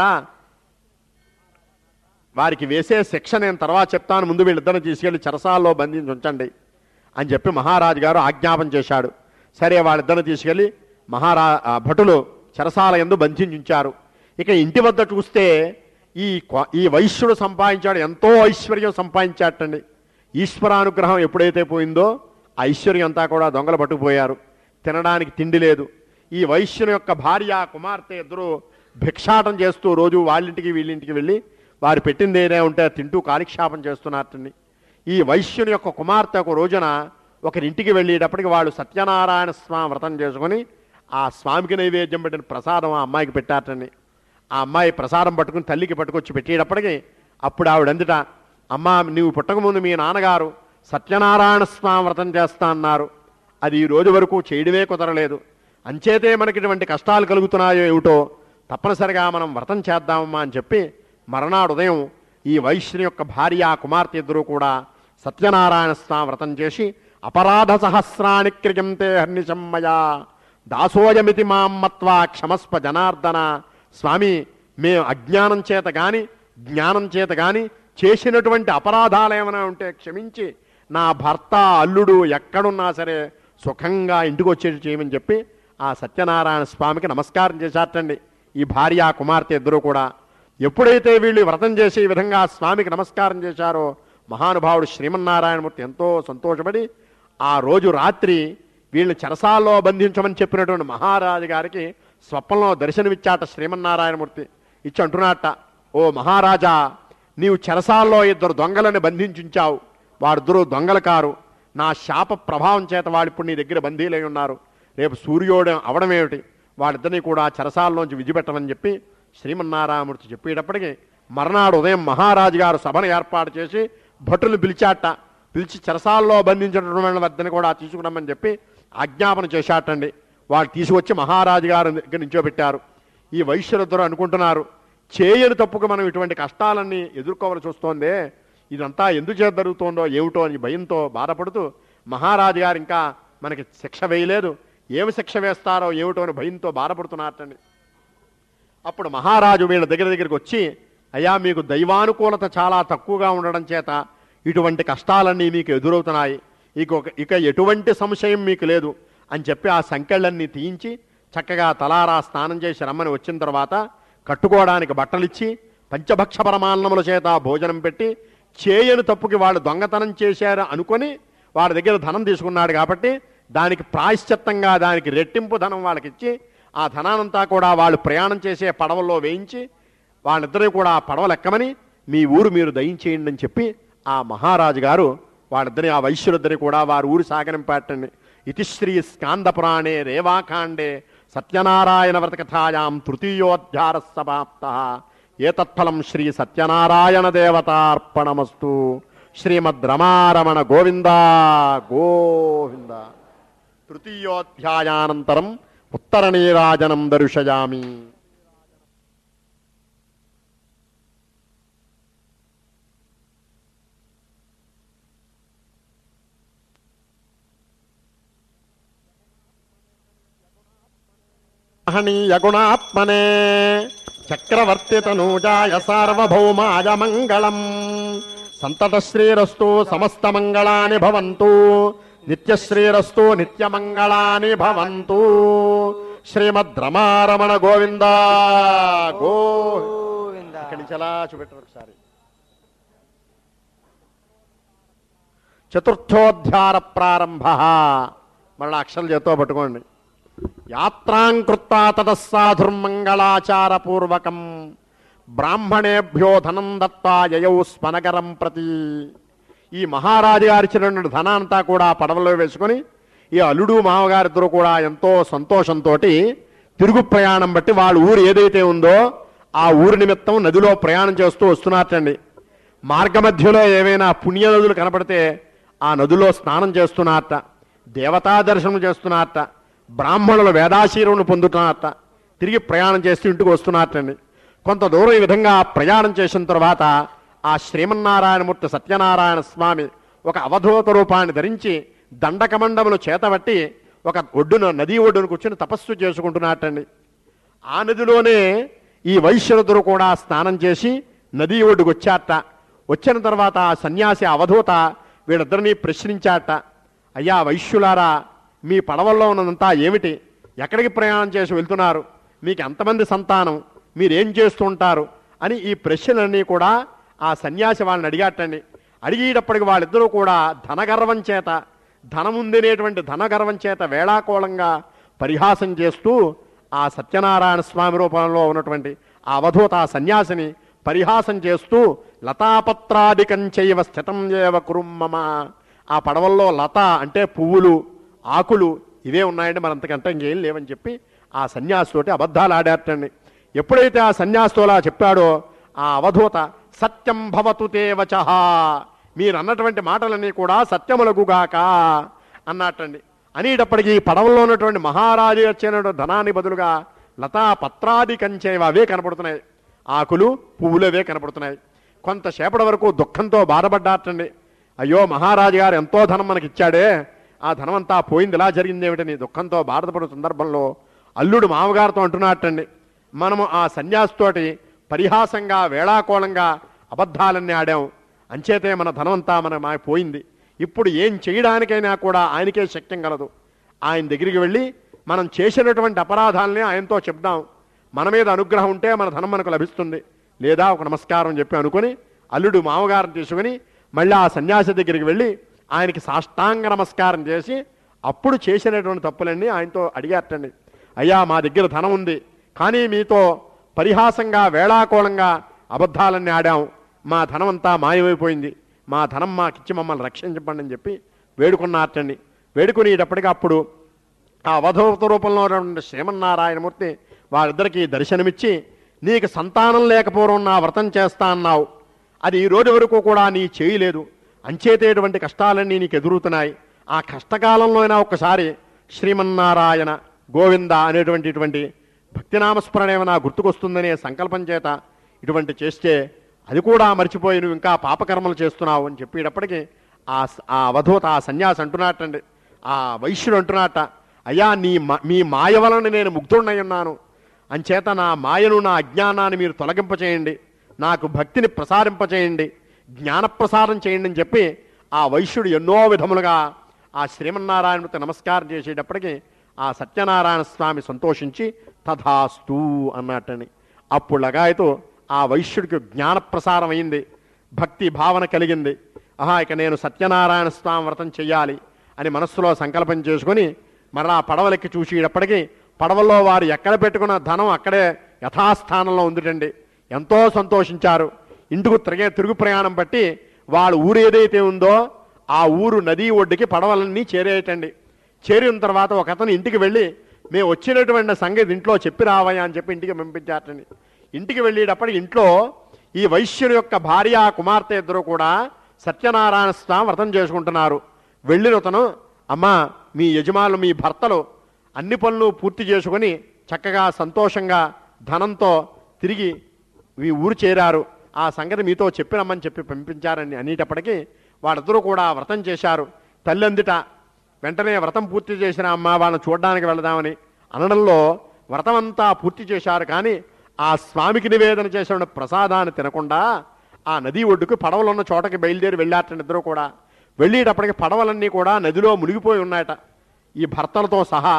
A: వారికి వేసే శిక్ష నేను తర్వాత చెప్తాను ముందు వీళ్ళిద్దరిని తీసుకెళ్లి చెరసాల్లో బంధించి ఉంచండి అని చెప్పి మహారాజు గారు ఆజ్ఞాపన చేశాడు సరే వాళ్ళిద్దరిని తీసుకెళ్లి మహారా ఆ భటులు చెరసాల ఎందు బంధించి ఉంచారు ఇక ఇంటి వద్ద చూస్తే ఈ క్వ- ఈ వైశ్యుడు సంపాదించాడు ఎంతో ఐశ్వర్యం సంపాదించాటండి ఈశ్వరానుగ్రహం ఎప్పుడైతే పోయిందో ఆ ఐశ్వర్యం అంతా కూడా దొంగలు పట్టుకుపోయారు తినడానికి తిండి లేదు ఈ వైశ్యుని యొక్క భార్య కుమార్తె ఇద్దరు భిక్షాటం చేస్తూ రోజు వాళ్ళింటికి వీళ్ళింటికి వెళ్ళి వారు పెట్టింది ఏదైనా ఉంటే తింటూ కాలిక్షాపం చేస్తున్నారటండి ఈ వైశ్యుని యొక్క కుమార్తె ఒక రోజున ఒకరింటికి వెళ్ళేటప్పటికి వాళ్ళు సత్యనారాయణ స్వామి వ్రతం చేసుకొని ఆ స్వామికి నైవేద్యం పెట్టిన ప్రసాదం ఆ అమ్మాయికి పెట్టారటండి ఆ అమ్మాయి ప్రసాదం పట్టుకుని తల్లికి పట్టుకొచ్చి పెట్టేటప్పటికి అప్పుడు ఆవిడ అందుట అమ్మా నీవు పుట్టకముందు మీ నాన్నగారు సత్యనారాయణ స్వామి వ్రతం చేస్తా అన్నారు అది ఈ రోజు వరకు చేయడమే కుదరలేదు అంచేతే మనకి ఇటువంటి కష్టాలు కలుగుతున్నాయో ఏమిటో తప్పనిసరిగా మనం వ్రతం చేద్దామమ్మా అని చెప్పి మర్నాడు ఉదయం ఈ వైశ్యుని యొక్క భార్య కుమార్తె ఇద్దరు కూడా సత్యనారాయణ స్వామి వ్రతం చేసి అపరాధ సహస్రాణి క్రియంతే హర్నిశమ్మయా దాసోయమితి మాం మత్వా క్షమస్వ జనార్దన స్వామి మేము అజ్ఞానం చేత గాని జ్ఞానం చేత గాని చేసినటువంటి అపరాధాలు ఏమైనా ఉంటే క్షమించి నా భర్త అల్లుడు ఎక్కడున్నా సరే సుఖంగా ఇంటికి వచ్చేది చేయమని చెప్పి ఆ సత్యనారాయణ స్వామికి నమస్కారం చేశారటండి ఈ భార్య కుమార్తె ఇద్దరు కూడా ఎప్పుడైతే వీళ్ళు వ్రతం చేసి ఈ విధంగా స్వామికి నమస్కారం చేశారో మహానుభావుడు శ్రీమన్నారాయణమూర్తి ఎంతో సంతోషపడి ఆ రోజు రాత్రి వీళ్ళని చెరసాల్లో బంధించమని చెప్పినటువంటి మహారాజు గారికి స్వప్నంలో దర్శనమిచ్చాట శ్రీమన్నారాయణమూర్తి ఇచ్చి అంటున్నట్ట ఓ మహారాజా నీవు చెరసాల్లో ఇద్దరు దొంగలను బంధించుంచావు వారిద్దరూ దొంగలు కారు నా శాప ప్రభావం చేత వాళ్ళు ఇప్పుడు నీ దగ్గర బందీలై ఉన్నారు రేపు సూర్యోదయం అవడమేమిటి వాళ్ళిద్దరిని కూడా చెరసాల్లోంచి విడిచిపెట్టమని చెప్పి శ్రీమన్నారాయణమూర్తి చెప్పేటప్పటికి మర్నాడు ఉదయం మహారాజు గారు సభను ఏర్పాటు చేసి భటులు పిలిచాట పిలిచి చెరసాల్లో బంధించినటువంటి వద్దని కూడా తీసుకురమ్మని చెప్పి ఆజ్ఞాపన చేశాటండి వాళ్ళు తీసుకొచ్చి మహారాజు గారి దగ్గర నించోబెట్టారు ఈ వైశ్యులిద్దరూ అనుకుంటున్నారు చేయని తప్పుకు మనం ఇటువంటి కష్టాలన్నీ ఎదుర్కోవాల్సి వస్తోందే ఇదంతా ఎందుకు చేత జరుగుతోందో ఏమిటో అని భయంతో బాధపడుతూ మహారాజు గారు ఇంకా మనకి శిక్ష వేయలేదు ఏమి శిక్ష వేస్తారో ఏమిటో అని భయంతో బాధపడుతున్నారటండి అప్పుడు మహారాజు వీళ్ళ దగ్గర దగ్గరికి వచ్చి అయ్యా మీకు దైవానుకూలత చాలా తక్కువగా ఉండడం చేత ఇటువంటి కష్టాలన్నీ మీకు ఎదురవుతున్నాయి ఇక ఒక- ఇక ఎటువంటి సంశయం మీకు లేదు అని చెప్పి ఆ సంకెళ్ళన్నీ తీయించి చక్కగా తలారా స్నానం చేసి రమ్మని వచ్చిన తర్వాత కట్టుకోవడానికి బట్టలిచ్చి పంచభక్ష పరమాన్నముల చేత భోజనం పెట్టి చేయని తప్పుకి వాళ్ళు దొంగతనం చేశారు అనుకొని వాడి దగ్గర ధనం తీసుకున్నాడు కాబట్టి దానికి ప్రాయశ్చిత్తంగా దానికి రెట్టింపు ధనం వాళ్ళకి ఇచ్చి ఆ ధనానంతా కూడా వాళ్ళు ప్రయాణం చేసే పడవల్లో వేయించి వాళ్ళిద్దరూ కూడా ఆ పడవలు ఎక్కమని మీ ఊరు మీరు దయించేయండి అని చెప్పి ఆ మహారాజు గారు వాళ్ళిద్దరి ఆ వైశ్యులిద్దరి కూడా వారి ఊరు సాగనింపాటండి ఇతి శ్రీ స్కాంద పురాణే రేవాకాండే సత్యనారాయణ వ్రతకథాయాం తృతీయోధ్యార సమాప్త ఏతత్ఫలం శ్రీ సత్యనారాయణ దేవతార్పణమస్తు శ్రీమద్ రమారమణ గోవింద గోవింద తృతీయోధ్యాయానంతరం ఉత్తరనీరాజనం దర్శయామి మహనీయ గుణాత్మనే చక్రవర్తితనూజాయ సార్వభౌమాయ మంగళం సంతత శ్రీరస్తు సమస్త మంగళాని భవంతు నిత్యశ్రీరస్తు నిత్యమంగళాని భవంతు శ్రీమద్ రమారమణ గోవింద గో
B: గోవింద
A: ఇక్కడి నుంచి ఎలా చూపెట్టారు ఒకసారి చతుర్థోధ్యార ప్రారంభ మళ్ళీ అక్షరం చేత్తో పట్టుకోండి యాత్రాం కృత్వా తతస్సాధుర్మంగళాచారపూర్వకం బ్రాహ్మణేభ్యో ధనం దత్వా యయౌ స్మనగరం ప్రతి ఈ మహారాజు గారి ఇచ్చినటువంటి ధనాంతా కూడా పడవలో వేసుకొని ఈ అల్లుడు మామగారిద్దరూ కూడా ఎంతో సంతోషంతో తిరుగు ప్రయాణం బట్టి వాళ్ళ ఊరు ఏదైతే ఉందో ఆ ఊరి నిమిత్తం నదిలో ప్రయాణం చేస్తూ వస్తున్నట్టండి మార్గమధ్యలో ఏవైనా పుణ్య నదులు కనపడితే ఆ నదిలో స్నానం చేస్తున్నారట దేవతా దర్శనం చేస్తున్నారట బ్రాహ్మణులు వేదాశీరమును పొందుతున్నారట తిరిగి ప్రయాణం చేస్తూ ఇంటికి వస్తున్నారటండి కొంత దూరం ఈ విధంగా ప్రయాణం చేసిన తర్వాత ఆ శ్రీమన్నారాయణమూర్తి సత్యనారాయణ స్వామి ఒక అవధూత రూపాన్ని ధరించి దండకమండములు చేతబట్టి ఒక ఒడ్డున నదీ ఒడ్డున కూర్చొని తపస్సు చేసుకుంటున్నట్టండి ఆ నదిలోనే ఈ వైశ్యులందరూ కూడా స్నానం చేసి నది ఒడ్డుకు వచ్చారట వచ్చిన తర్వాత ఆ సన్యాసి అవధూత వీళ్ళిద్దరినీ ప్రశ్నించాట అయ్యా వైశ్యులారా మీ పడవల్లో ఉన్నదంతా ఏమిటి ఎక్కడికి ప్రయాణం చేసి వెళ్తున్నారు మీకు ఎంతమంది సంతానం మీరేం చేస్తుంటారు అని ఈ ప్రశ్నలన్నీ కూడా ఆ సన్యాసి వాళ్ళని అడిగాటండి అడిగేటప్పటికి వాళ్ళిద్దరూ కూడా ధనగర్వం చేత ధనముందినేటువంటి ధనగర్వం చేత వేళాకోళంగా పరిహాసం చేస్తూ ఆ సత్యనారాయణ స్వామి రూపంలో ఉన్నటువంటి ఆ అవధూత ఆ సన్యాసిని పరిహాసం చేస్తూ లతాపత్రాదికం చేయవ స్థితం ఏవ కురుమ్మమ ఆ పడవల్లో లత అంటే పువ్వులు ఆకులు ఇవే ఉన్నాయండి మరి అంతకంటే ఇంకేం లేవని చెప్పి ఆ సన్యాసితోటి అబద్ధాలు ఆడారటండి ఎప్పుడైతే ఆ సన్యాసితో అలా చెప్పాడో ఆ అవధూత సత్యం భవతు తే వచః మీరు అన్నటువంటి మాటలన్నీ కూడా సత్యములగుగాక అన్నట్టండి అనేటప్పటికీ ఈ పడవలో ఉన్నటువంటి మహారాజు వచ్చినటువంటి ధనాన్ని బదులుగా లతా పత్రాది కంచేవి అవే కనపడుతున్నాయి ఆకులు పువ్వులు అవే కనపడుతున్నాయి కొంతసేపటి వరకు దుఃఖంతో బాధపడ్డాటండి అయ్యో మహారాజు గారు ఎంతో ధనం మనకి ఇచ్చాడే ఆ ధనం అంతా పోయింది ఇలా జరిగింది ఏమిటని దుఃఖంతో బాధపడే సందర్భంలో అల్లుడు మామగారితో అంటున్నట్టండి మనము ఆ సన్యాసితోటి పరిహాసంగా వేళాకోళంగా అబద్ధాలన్నీ ఆడాం అంచేతే మన ధనమంతా మన మా పోయింది ఇప్పుడు ఏం చేయడానికైనా కూడా ఆయనకే శక్యం కలదు ఆయన దగ్గరికి వెళ్ళి మనం చేసినటువంటి అపరాధాలని ఆయనతో చెప్దాం మన మీద అనుగ్రహం ఉంటే మన ధనం మనకు లభిస్తుంది లేదా ఒక నమస్కారం చెప్పి అనుకుని అల్లుడు మామగారిని తీసుకుని మళ్ళీ ఆ సన్యాసి దగ్గరికి వెళ్ళి ఆయనకి సాష్టాంగ నమస్కారం చేసి అప్పుడు చేసినటువంటి తప్పులన్నీ ఆయనతో అడిగారటండి అయ్యా మా దగ్గర ధనం ఉంది కానీ మీతో పరిహాసంగా వేళాకోళంగా అబద్ధాలన్నీ ఆడాం మా ధనం అంతా మాయమైపోయింది మా ధనం మాకిచ్చి మమ్మల్ని రక్షించండి అని చెప్పి వేడుకున్నారటండి వేడుకునేటప్పటికి అప్పుడు ఆ అవధూత రూపంలో ఉన్నటువంటి శ్రీమన్నారాయణమూర్తి వారిద్దరికీ దర్శనమిచ్చి నీకు సంతానం లేకపోవడం నా వ్రతం చేస్తా అన్నావు అది ఈ రోజు వరకు కూడా నీ చేయలేదు అంచేతేటువంటి కష్టాలన్నీ నీకు ఎదురుతున్నాయి ఆ కష్టకాలంలో అయినా ఒక్కసారి శ్రీమన్నారాయణ గోవింద అనేటువంటి ఇటువంటి భక్తినామస్మరణ ఏమైనా గుర్తుకొస్తుందనే సంకల్పం చేత ఇటువంటి చేస్తే అది కూడా మర్చిపోయి నువ్వు ఇంకా పాపకర్మలు చేస్తున్నావు అని చెప్పేటప్పటికి ఆ స- ఆ అవధూత ఆ సన్యాసి అంటున్నట్టండి ఆ వైశ్యుడు అంటున్నట్ట అయ్యా నీ మా- మీ మాయ వలన నేను ముగ్ధుడినై ఉన్నాను అంచేత నా మాయను నా అజ్ఞానాన్ని మీరు తొలగింపచేయండి నాకు భక్తిని ప్రసారింపచేయండి జ్ఞాన ప్రసారం చేయండి అని చెప్పి ఆ వైశ్యుడు ఎన్నో విధములుగా ఆ శ్రీమన్నారాయణమూర్తి నమస్కారం చేసేటప్పటికి ఆ సత్యనారాయణ స్వామి సంతోషించి తథాస్తు అన్నట్టని అప్పుడు లగాయతో ఆ వైశ్యుడికి జ్ఞాన ప్రసారం అయింది భక్తి భావన కలిగింది ఆహా ఇక నేను సత్యనారాయణ స్వామి వ్రతం చెయ్యాలి అని మనస్సులో సంకల్పం చేసుకుని మరలా పడవలెక్కి చూసేటప్పటికీ పడవల్లో వారు ఎక్కడ పెట్టుకున్న ధనం అక్కడే యథాస్థానంలో ఉందిటండి ఎంతో సంతోషించారు ఇంటికి తిరిగే తిరుగు ప్రయాణం బట్టి వాళ్ళ ఊరు ఏదైతే ఉందో ఆ ఊరు నదీ ఒడ్డుకి పడవలన్నీ చేరేయటండి చేరిన తర్వాత ఒక అతను ఇంటికి వెళ్ళి మేము వచ్చినటువంటి సంగతి ఇంట్లో చెప్పి రావయ్యా అని చెప్పి ఇంటికి పంపించారటండి ఇంటికి వెళ్ళేటప్పటికి ఇంట్లో ఈ వైశ్యుని యొక్క భార్య కుమార్తె ఇద్దరు కూడా సత్యనారాయణ స్వామి వ్రతం చేసుకుంటున్నారు వెళ్ళిన అతను అమ్మా మీ యజమానులు మీ భర్తలు అన్ని పనులు పూర్తి చేసుకొని చక్కగా సంతోషంగా ధనంతో తిరిగి మీ ఊరు చేరారు ఆ సంగతి మీతో చెప్పిరమ్మని చెప్పి పంపించారని అనేటప్పటికీ వాళ్ళిద్దరూ కూడా వ్రతం చేశారు తల్లి అందిట వెంటనే వ్రతం పూర్తి చేసిన అమ్మ వాళ్ళని చూడడానికి వెళదామని అనడంలో వ్రతం అంతా పూర్తి చేశారు కానీ ఆ స్వామికి నివేదన చేసిన ప్రసాదాన్ని తినకుండా ఆ నది ఒడ్డుకు పడవలు ఉన్న చోటకి బయలుదేరి వెళ్ళారట ఇద్దరు కూడా వెళ్ళేటప్పటికి పడవలన్నీ కూడా నదిలో మునిగిపోయి ఉన్నాయట ఈ భర్తలతో సహా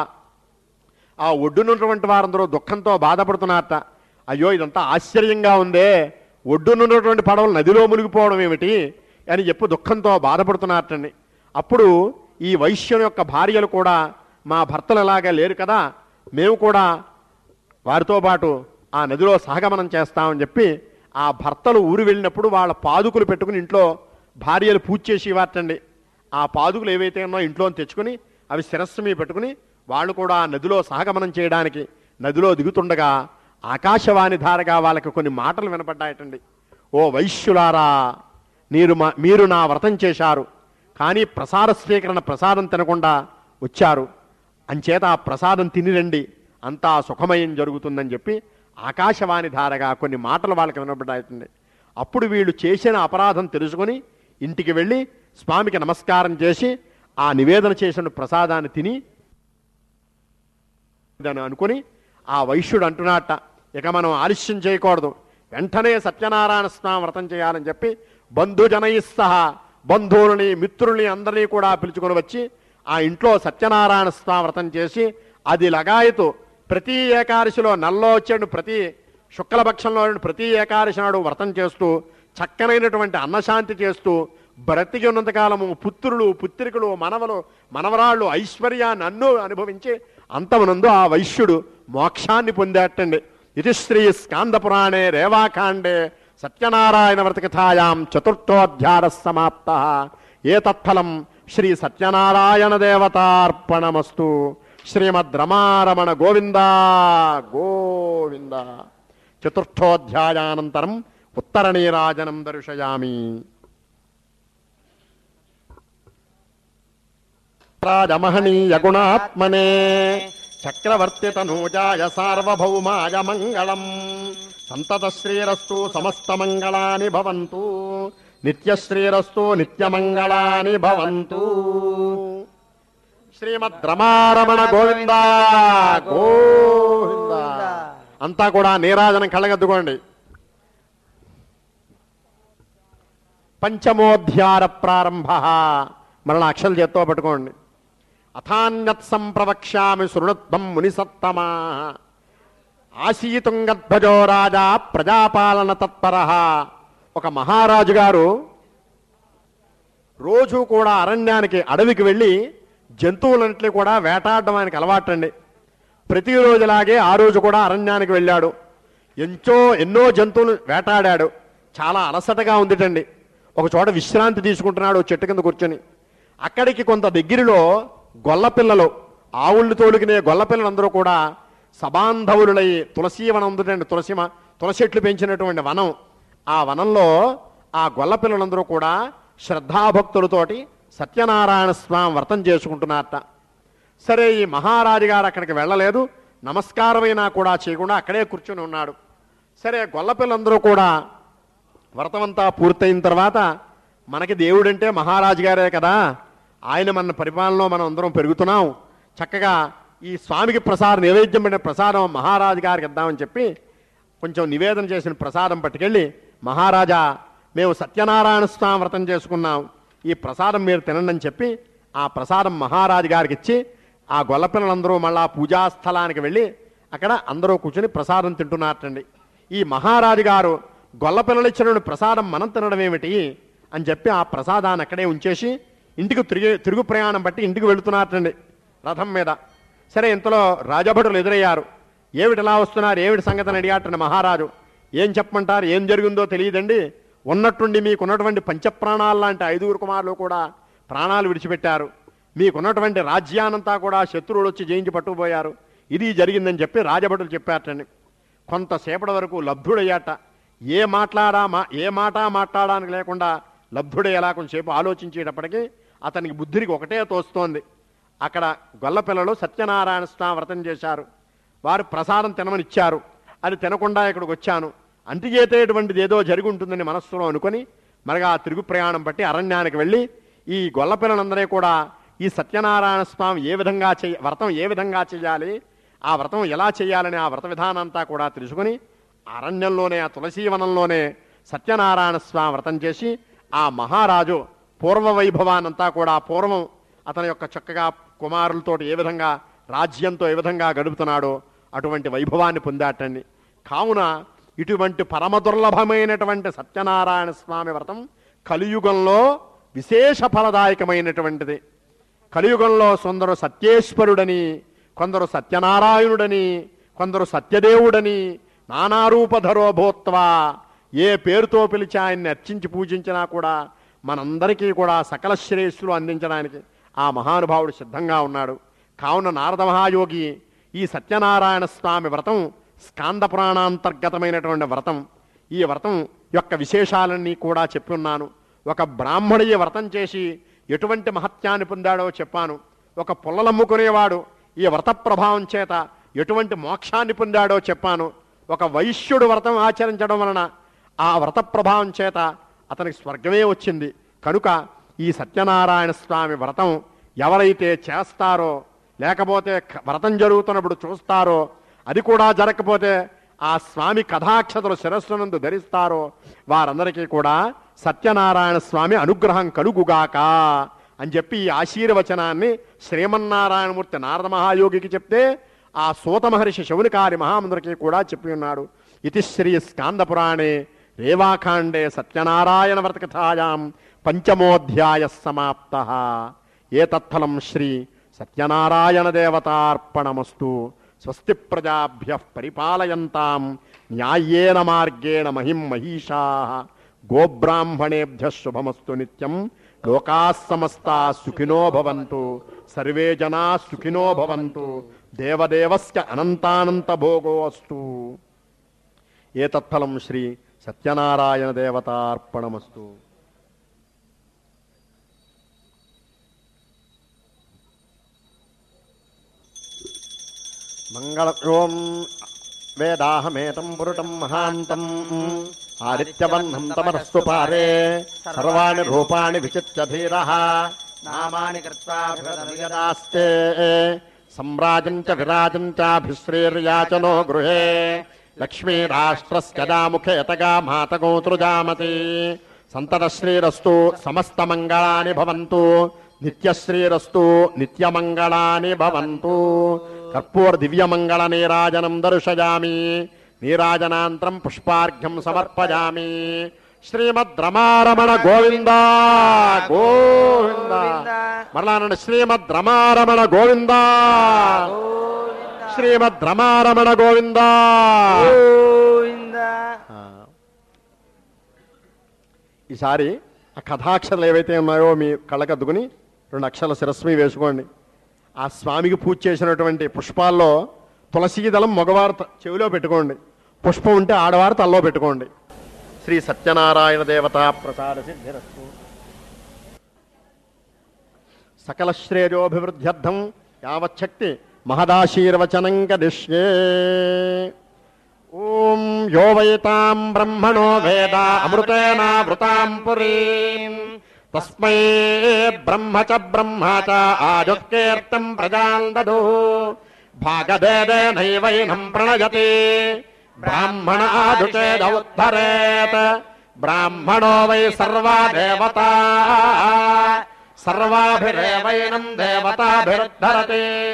A: ఆ ఒడ్డునున్నటువంటి వారందరూ దుఃఖంతో బాధపడుతున్నారట అయ్యో ఇదంతా ఆశ్చర్యంగా ఉందే ఒడ్డునున్నటువంటి పడవలు నదిలో మునిగిపోవడం ఏమిటి అని చెప్పి దుఃఖంతో బాధపడుతున్నారటండి అప్పుడు ఈ వైశ్యుని యొక్క భార్యలు కూడా మా భర్తలు ఎలాగా లేరు కదా మేము కూడా వారితో పాటు ఆ నదిలో సహగమనం చేస్తామని చెప్పి ఆ భర్తలు ఊరు వెళ్ళినప్పుడు వాళ్ళ పాదుకులు పెట్టుకుని ఇంట్లో భార్యలు పూజ చేసి ఇవ్వటండి ఆ పాదుకులు ఏవైతే ఉన్నాయో ఇంట్లో తెచ్చుకుని అవి శిరస్సు మీద పెట్టుకుని వాళ్ళు కూడా ఆ నదిలో సహగమనం చేయడానికి నదిలో దిగుతుండగా ఆకాశవాణి ధారగా వాళ్ళకి కొన్ని మాటలు వినపడ్డాయటండి ఓ వైశ్యులారా మీరు మా మీరు నా వ్రతం చేశారు కానీ ప్రసాద స్వీకరణ ప్రసాదం తినకుండా వచ్చారు అంచేత ఆ ప్రసాదం తినిరండి అంతా సుఖమయం జరుగుతుందని చెప్పి ఆకాశవాణి ధారగా కొన్ని మాటలు వాళ్ళకి వినబడ్డాయితండి అప్పుడు వీళ్ళు చేసిన అపరాధం తెలుసుకొని ఇంటికి వెళ్ళి స్వామికి నమస్కారం చేసి ఆ నివేదన చేసిన ప్రసాదాన్ని తిని అని అనుకుని ఆ వైశ్యుడు అంటున్నట్ట ఇక మనం ఆలస్యం చేయకూడదు వెంటనే సత్యనారాయణ స్వామి వ్రతం చేయాలని చెప్పి బంధుజనై సహా బంధువులని మిత్రుల్ని అందరినీ కూడా పిలుచుకొని వచ్చి ఆ ఇంట్లో సత్యనారాయణ స్వామి వ్రతం చేసి అది లగాయతు ప్రతి ఏకాదశిలో నల్లో వచ్చాడు ప్రతి శుక్లపక్షంలో ప్రతి ఏకాదశి నాడు వ్రతం చేస్తూ చక్కనైనటువంటి అన్నశాంతి చేస్తూ బ్రతికి ఉన్నంతకాలము పుత్రులు పుత్రికలు మనవలు మనవరాళ్ళు ఐశ్వర్యాన్ని అన్ను అనుభవించి అంతమునందు ఆ వైశ్యుడు మోక్షాన్ని పొందేటండి ఇది శ్రీ స్కాంద పురాణే రేవాకాండే సత్యనారాయణ వ్రతకథాయాం చతుర్థోధ్యాయ సమాప్త ఏ తత్ఫలం శ్రీ సత్యనారాయణ దేవతార్పణమస్తు శ్రీమద్ రమారమణ గోవింద గోవింద చతుర్థోధ్యాయానంతరం ఉత్తరనీరాజనం దర్శయామి రాజమహనీయ గుణాత్మనే చక్రవర్తి తనూజాయ సార్వభౌమాయ మంగళం సంతత శ్రీరస్తు సమస్త మంగళాని భవంతు నిత్యశ్రీరస్తు నిత్యమంగళాని భవంతు శ్రీమద్ రమారమణ గోవింద గోవింద అంతా కూడా నీరాజనం కళ్ళగద్దుకోండి పంచమోధ్యార ప్రారంభ మరణ అక్షలు చేత్తో పట్టుకోండి అథాన్యత్ సంప్రవక్ష్యామి శృణుత్వం మునిసత్తమా ఆశీతుంగద్భజో రాజా ప్రజాపాలన తత్పర ఒక మహారాజు గారు రోజు కూడా అరణ్యానికి అడవికి వెళ్ళి జంతువులన్నింటినీ కూడా వేటాడడం ఆయనకి అలవాటండి ప్రతిరోజులాగే ఆ రోజు కూడా అరణ్యానికి వెళ్ళాడు ఎంతో ఎన్నో జంతువులు వేటాడాడు చాలా అలసటగా ఉందిటండి ఒక చోట విశ్రాంతి తీసుకుంటున్నాడు ఓ చెట్టు కింద కూర్చొని అక్కడికి కొంత దగ్గరలో గొల్లపిల్లలు ఆవుళ్ళు తోలుకునే గొల్లపిల్లలందరూ కూడా సబాంధవులై తులసి వనం ఉందిటండి తులసి మ- తులసి చెట్లు పెంచినటువంటి వనం ఆ వనంలో ఆ గొల్లపిల్లలందరూ కూడా శ్రద్ధాభక్తులతోటి సత్యనారాయణ స్వామి వ్రతం చేసుకుంటున్నారట సరే ఈ మహారాజు గారు అక్కడికి వెళ్ళలేదు నమస్కారమైనా కూడా చేయకుండా అక్కడే కూర్చుని ఉన్నాడు సరే గొల్లపిల్లందరూ కూడా వ్రతమంతా పూర్తయిన తర్వాత మనకి దేవుడంటే మహారాజు గారే కదా ఆయన మన పరిపాలనలో మనం అందరం పెరుగుతున్నాం చక్కగా ఈ స్వామికి ప్రసాదం నైవేద్యం పెట్టిన ప్రసాదం మహారాజు గారికి ఇద్దామని చెప్పి కొంచెం నివేదన చేసిన ప్రసాదం పట్టుకెళ్ళి మహారాజా మేము సత్యనారాయణ స్వామి వ్రతం చేసుకున్నాం ఈ ప్రసాదం మీరు తినండి అని చెప్పి ఆ ప్రసాదం మహారాజు గారికి ఇచ్చి ఆ గొల్లపిల్లలందరూ మళ్ళా పూజాస్థలానికి వెళ్ళి అక్కడ అందరూ కూర్చొని ప్రసాదం తింటున్నారటండి ఈ మహారాజు గారు గొల్ల పిల్లలు ఇచ్చినటువంటి ప్రసాదం మనం తినడం ఏమిటి అని చెప్పి ఆ ప్రసాదాన్ని అక్కడే ఉంచేసి ఇంటికి తిరిగి తిరుగు ప్రయాణం బట్టి ఇంటికి వెళుతున్నారటండి రథం మీద సరే ఇంతలో రాజభటులు ఎదురయ్యారు ఏమిటి ఇలా వస్తున్నారు ఏమిటి సంగతిని అడిగాటండి మహారాజు ఏం చెప్పమంటారు ఏం జరిగిందో తెలియదండి ఉన్నట్టుండి మీకున్నటువంటి పంచప్రాణాలు లాంటి ఐదుగురు కుమారులు కూడా ప్రాణాలు విడిచిపెట్టారు మీకున్నటువంటి రాజ్యానంతా కూడా శత్రువులు వచ్చి జయించి పట్టుకుపోయారు ఇది జరిగిందని చెప్పి రాజభటులు చెప్పారటండి కొంతసేపటి వరకు లబ్ధుడయ్యాట ఏ మాట్లాడా మా ఏ మాట మాట్లాడడానికి లేకుండా లబ్ధుడయ్యేలా కొంచెంసేపు ఆలోచించేటప్పటికి అతనికి బుద్ధికి ఒకటే తోస్తోంది అక్కడ గొల్లపిల్లలు సత్యనారాయణ స్వామి వ్రతం చేశారు వారు ప్రసాదం తినమని ఇచ్చారు అది తినకుండా ఇక్కడికి వచ్చాను అంటిచేతేటువంటిది ఏదో జరిగి ఉంటుందని మనస్సులో అనుకొని మరగా ఆ తిరుగు ప్రయాణం బట్టి అరణ్యానికి వెళ్ళి ఈ గొల్లపిల్లలందరూ కూడా ఈ సత్యనారాయణ స్వామి ఏ విధంగా చేయ వ్రతం ఏ విధంగా చేయాలి ఆ వ్రతం ఎలా చేయాలని ఆ వ్రత విధానంతా కూడా తెలుసుకుని అరణ్యంలోనే ఆ తులసీవనంలోనే సత్యనారాయణ స్వామి వ్రతం చేసి ఆ మహారాజు పూర్వ వైభవానంతా కూడా పూర్వం అతని యొక్క చక్కగా కుమారులతోటి ఏ విధంగా రాజ్యంతో ఏ విధంగా గడుపుతున్నాడో అటువంటి వైభవాన్ని పొందాటండి కావున ఇటువంటి పరమ దుర్లభమైనటువంటి సత్యనారాయణ స్వామి వ్రతం కలియుగంలో విశేష ఫలదాయకమైనటువంటిది కలియుగంలో కొందరు సత్యేశ్వరుడని కొందరు సత్యనారాయణుడని కొందరు సత్యదేవుడని నానారూపధరో భూత్వా ఏ పేరుతో పిలిచి ఆయన్ని అర్చించి పూజించినా కూడా మనందరికీ కూడా సకల శ్రేయస్సులు అందించడానికి ఆ మహానుభావుడు సిద్ధంగా ఉన్నాడు కావున నారద మహాయోగి ఈ సత్యనారాయణ స్వామి వ్రతం స్కాంద పురాణాంతర్గతమైనటువంటి వ్రతం ఈ వ్రతం యొక్క విశేషాలన్నీ కూడా చెప్పి ఉన్నాను ఒక బ్రాహ్మణీయ వ్రతం చేసి ఎటువంటి మహత్యాన్ని పొందాడో చెప్పాను ఒక పుల్లలమ్ముకునేవాడు ఈ వ్రత ప్రభావం చేత ఎటువంటి మోక్షాన్ని పొందాడో చెప్పాను ఒక వైశ్యుడు వ్రతం ఆచరించడం వలన ఆ వ్రత ప్రభావం చేత అతనికి స్వర్గమే వచ్చింది కనుక ఈ సత్యనారాయణ స్వామి వ్రతం ఎవరైతే చేస్తారో లేకపోతే క- వ్రతం జరుగుతున్నప్పుడు చూస్తారో అది కూడా జరగకపోతే ఆ స్వామి కథాక్షతలు శిరస్సునందు ధరిస్తారో వారందరికీ కూడా సత్యనారాయణ స్వామి అనుగ్రహం కలుగుగాక అని చెప్పి ఈ ఆశీర్వచనాన్ని శ్రీమన్నారాయణమూర్తి నారద మహాయోగికి చెప్తే ఆ సూత మహర్షి శౌనికారి మహామందరికి కూడా చెప్పి ఉన్నాడు ఇది శ్రీ స్కాంద పురాణే రేవాఖాండే సత్యనారాయణ వ్రతకథాయాం పంచమోధ్యాయ సమాప్త ఏతత్ఫలం శ్రీ సత్యనారాయణ దేవతార్పణమస్తు స్వస్తి ప్రజాభ్య పరిపాలయంతాం న్యాయేన మార్గేణ మహిం మహిషా గోబ్రాహ్మణేభ్య శుభమస్తు నిత్యం లోకా సమస్తా సుఖినో భవంతు సర్వే జనా సుఖినో భవంతు దేవదేవస్య అనంతానంత భోగో అస్తు ఏతత్ఫలం శ్రీ సత్యనారాయణ దేవతార్పణమస్తు మంగళ ఓం వేదాహమేతం పురుటం మహాంతం ఆదిత్యవర్ణం తమరస్తు పారే సర్వాణి రూపాణి విచిత్య ధీర
B: నామాని కృత్వాభివదనుయదా
A: నాస్తే సమ్రాజం చ విరాజం చాభిశ్రీర్యాచనో గృహే లక్ష్మీరాష్ట్రస్కదాముఖేతగా మాతగోతృజామతి సంతతశ్రీరస్తు సమస్తమంగళాని భవంతు నిత్యశ్రీరస్తు నిత్యమంగళాని భవంతు కర్పూర దివ్యమంగళ నీరాజనం దర్శయామి నీరాజనాంతరం పుష్పార్ఘ్యం సమర్పయామి శ్రీమద్ రమారమణ గోవింద గోవింద మరలా శ్రీమద్ రమారమణ గోవింద శ్రీమద్ రమారమణ గోవింద
B: గోవింద
A: ఈసారి ఆ కథాక్షరాలు ఏవైతే ఉన్నాయో మీ కళ్ళకద్దుకుని రెండు అక్షరాల శిరస్మి వేసుకోండి ఆ స్వామికి పూజ చేసినటువంటి పుష్పాల్లో తులసీదళం మగవారు త- చెవిలో పెట్టుకోండి పుష్పం ఉంటే ఆడవారు తల్లో పెట్టుకోండి శ్రీ సత్యనారాయణ దేవత ప్రసాద సిద్ధిరస్తు సకల శ్రేయోభివృద్ధ్యర్థం యావచ్చక్తి మహదాశీర్వచనం కదిష్యే ఓం యో వైతాం బ్రహ్మణో వేద అమృతేనావృతాం పురీం తస్మై బ్రహ్మ చ బ్రహ్మ చ ఆజుత్కీర్తం ప్రజాం దదు భాగదేదేనైవైనం ప్రణయతి బ్రాహ్మణ ఆజుచేద ఉద్ధరేత్ బ్రాహ్మణో వై సర్వా దేవతా సర్వాభిరేవైనం దేవతాభిరుద్ధరతి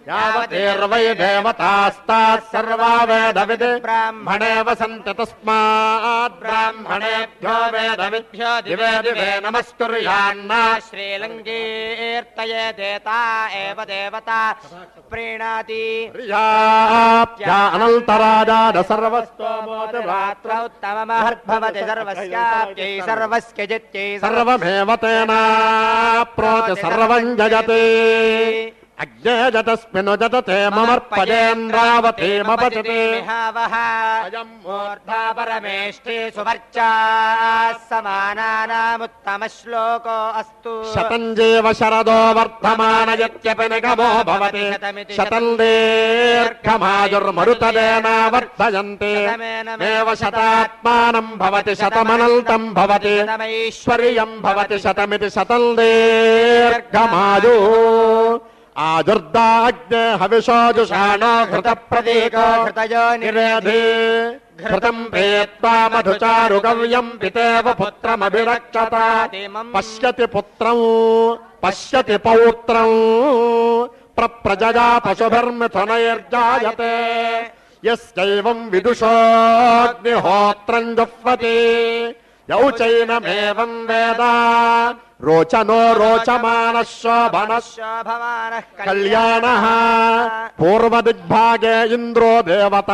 A: యావతీర్వై దేవతాస్తాः సర్వా వేదవిద్ బ్రాహ్మణే వసంతి తస్మాత్ బ్రాహ్మణేభ్యో వేదవిభ్యో దివే దివే నమస్కుర్యాన్న
B: శ్రీలంకీర్తయే దేతా ఏవ దేవతా ప్రీణాతి
A: ప్రియాప్యా అనంతరాజాద సర్వస్తోమోతి
B: రాత్రౌ తమమహద్భవతి సర్వస్యాప్యై సర్వస్య జిత్యై
A: సర్వమేవ తేనా ప్రోతి సర్వం జగతి అజ్ఞేజతస్మిను జతతే మమర్పజేంద్రావతే మపతితే అయం
B: మూర్ధా పరమేష్ఠే సువర్చా సమానానాముత్తమ శ్లోకో అస్తు
A: శతం జీవ శరదో వర్ధమానయత్యపి నిగమో భవతి శతం దీర్ఘమాయుర్మరుతదేనా వర్ధయంతే మేవ శతాత్మానం భవతి శతమనంతం భవతి ఐశ్వర్యం భవతి శతమితి శతం దీర్ఘమాయు ఆదుర్దాగ్నే హవిషోజుషాణో ఘృత ప్రతీకో
B: హృతయో
A: నిరేధి ఘృతం ప్రేత్వా మధుచారు గవ్యం పితేవ పుత్రమభిరక్షత పశ్యతి పుత్రం పశ్యతి పౌత్రం ప్రజజా పశుభిర్మిథునైర్జాయతే యస్యైవం విదుషోగ్నిహోత్రం జుహ్వతి యౌ చైనమేవం వేద రోచనో రోచమాన శోభన
B: శోభమానః
A: కళ్యాణ పూర్వదిగ్భాగే ఇంద్రో దేవత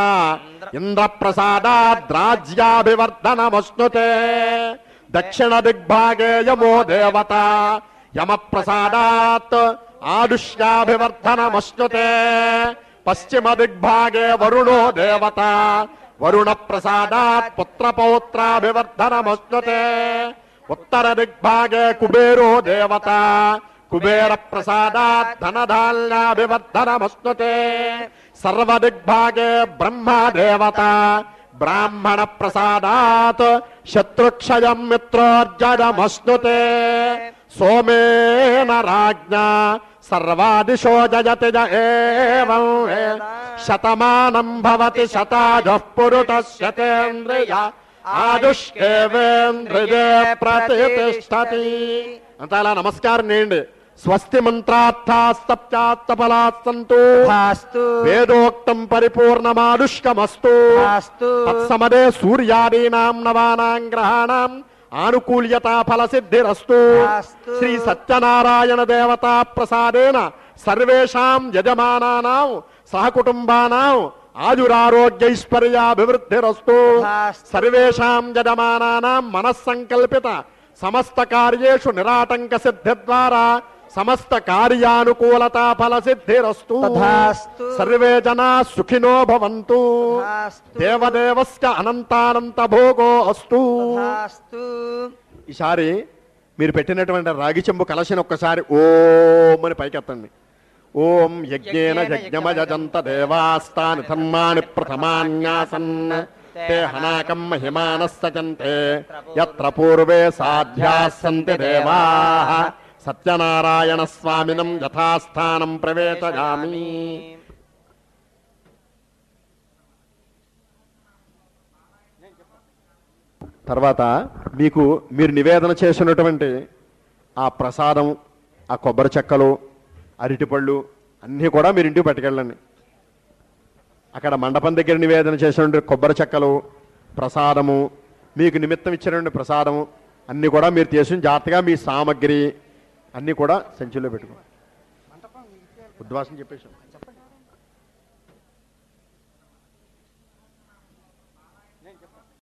A: ఇంద్రప్రసాదాద్రాజ్యాభివర్ధనమశ్నుతే దక్షిణ దిగ్భాగే యమో దేవత యమ ప్రసాదాత్ ఆడుష్యాభివర్ధనమశ్నుతే పశ్చిమ దిగ్భాగే వరుణో దేవత వరుణ ప్రసాదాత్ పుత్రపౌత్రాభివర్ధనమశ్నుతే ఉత్తర దిగ్భాగే కుబేరో దేవత కుబేర ప్రసాదాత్ ధనధాన్యాభివర్ధనమశ్నుతే సర్వదిగ్భాగే బ్రహ్మ దేవత బ్రాహ్మణ ప్రసాదాత్ శత్రుక్షయం మిత్రోర్జనమశ్నుతే సోమేన రాజ్ఞా సర్వాదిశో జయతి జ ఏవం వే- శతమానం భవతి శతాజః పురుష శతేంద్రియ ఆదుష్కేవేంద్రియే ప్రతిష్టతి అంతా అలా నమస్కారం చేయండి స్వస్తి మంత్రార్థాస్తప్చాస్తఫలాస్సంతు
B: భాస్తు
A: వేదోక్తం పరిపూర్ణమాదుష్కమస్తు
B: భాస్తు
A: తత్సమదే సూర్యాదీనాం నవానాం గ్రహాణం ఆనుకూల్యత ఫల సిద్ధిరస్తు
B: అస్తు.
A: శ్రీ సత్యనారాయణ దేవతా ప్రసాదేన సర్వేషాం యజమానానాం సహకుటుంబానాం ఆయురారోగ్యైశ్వర్యాభివృద్ధిరస్తు
B: అస్తు.
A: సర్వేషాం యజమానానాం మనస్సంకల్పిత సమస్త కార్యేషు నిరాటంక సిద్ధి ద్వారా సమస్త కార్యానుకూలత ఫల సిద్ధిరస్తు
B: తథాస్తు.
A: సర్వే జనా సుఖినో భవంతు
B: తథాస్తు.
A: దేవదేవస్య అనంతానంత భోగో అస్తు
B: భాస్తు
A: ఈసారి మీరు పెట్టినటువంటి రాగి చెంబు కలశని ఒక్కసారి ఓం అని పైకెత్తండి ఓం యజ్ఞేన యజ్ఞమజంత దేవాస్తాని ధర్మాని ప్రథమాన్యాసన్ తే హనాకం మహిమానస్సజంతే యత్ర పూర్వే సాధ్యాः సంతి దేవాः సత్యనారాయణ స్వామినం యథాస్థానం ప్రవేశయామి తర్వాత మీకు మీరు నివేదన చేసినటువంటి ఆ ప్రసాదం ఆ కొబ్బరి చెక్కలు అరటిపళ్ళు అన్నీ కూడా మీరు ఇంటికి పట్టుకెళ్ళండి అక్కడ మండపం దగ్గర నివేదన చేసినటువంటి కొబ్బరి చెక్కలు ప్రసాదము మీకు నిమిత్తం ఇచ్చినటువంటి ప్రసాదము అన్నీ కూడా మీరు చేసిన జాగ్రత్తగా మీ సామగ్రి అన్నీ కూడా సంచిలో పెట్టుకోండి ఉద్వాసం చెప్పేసాం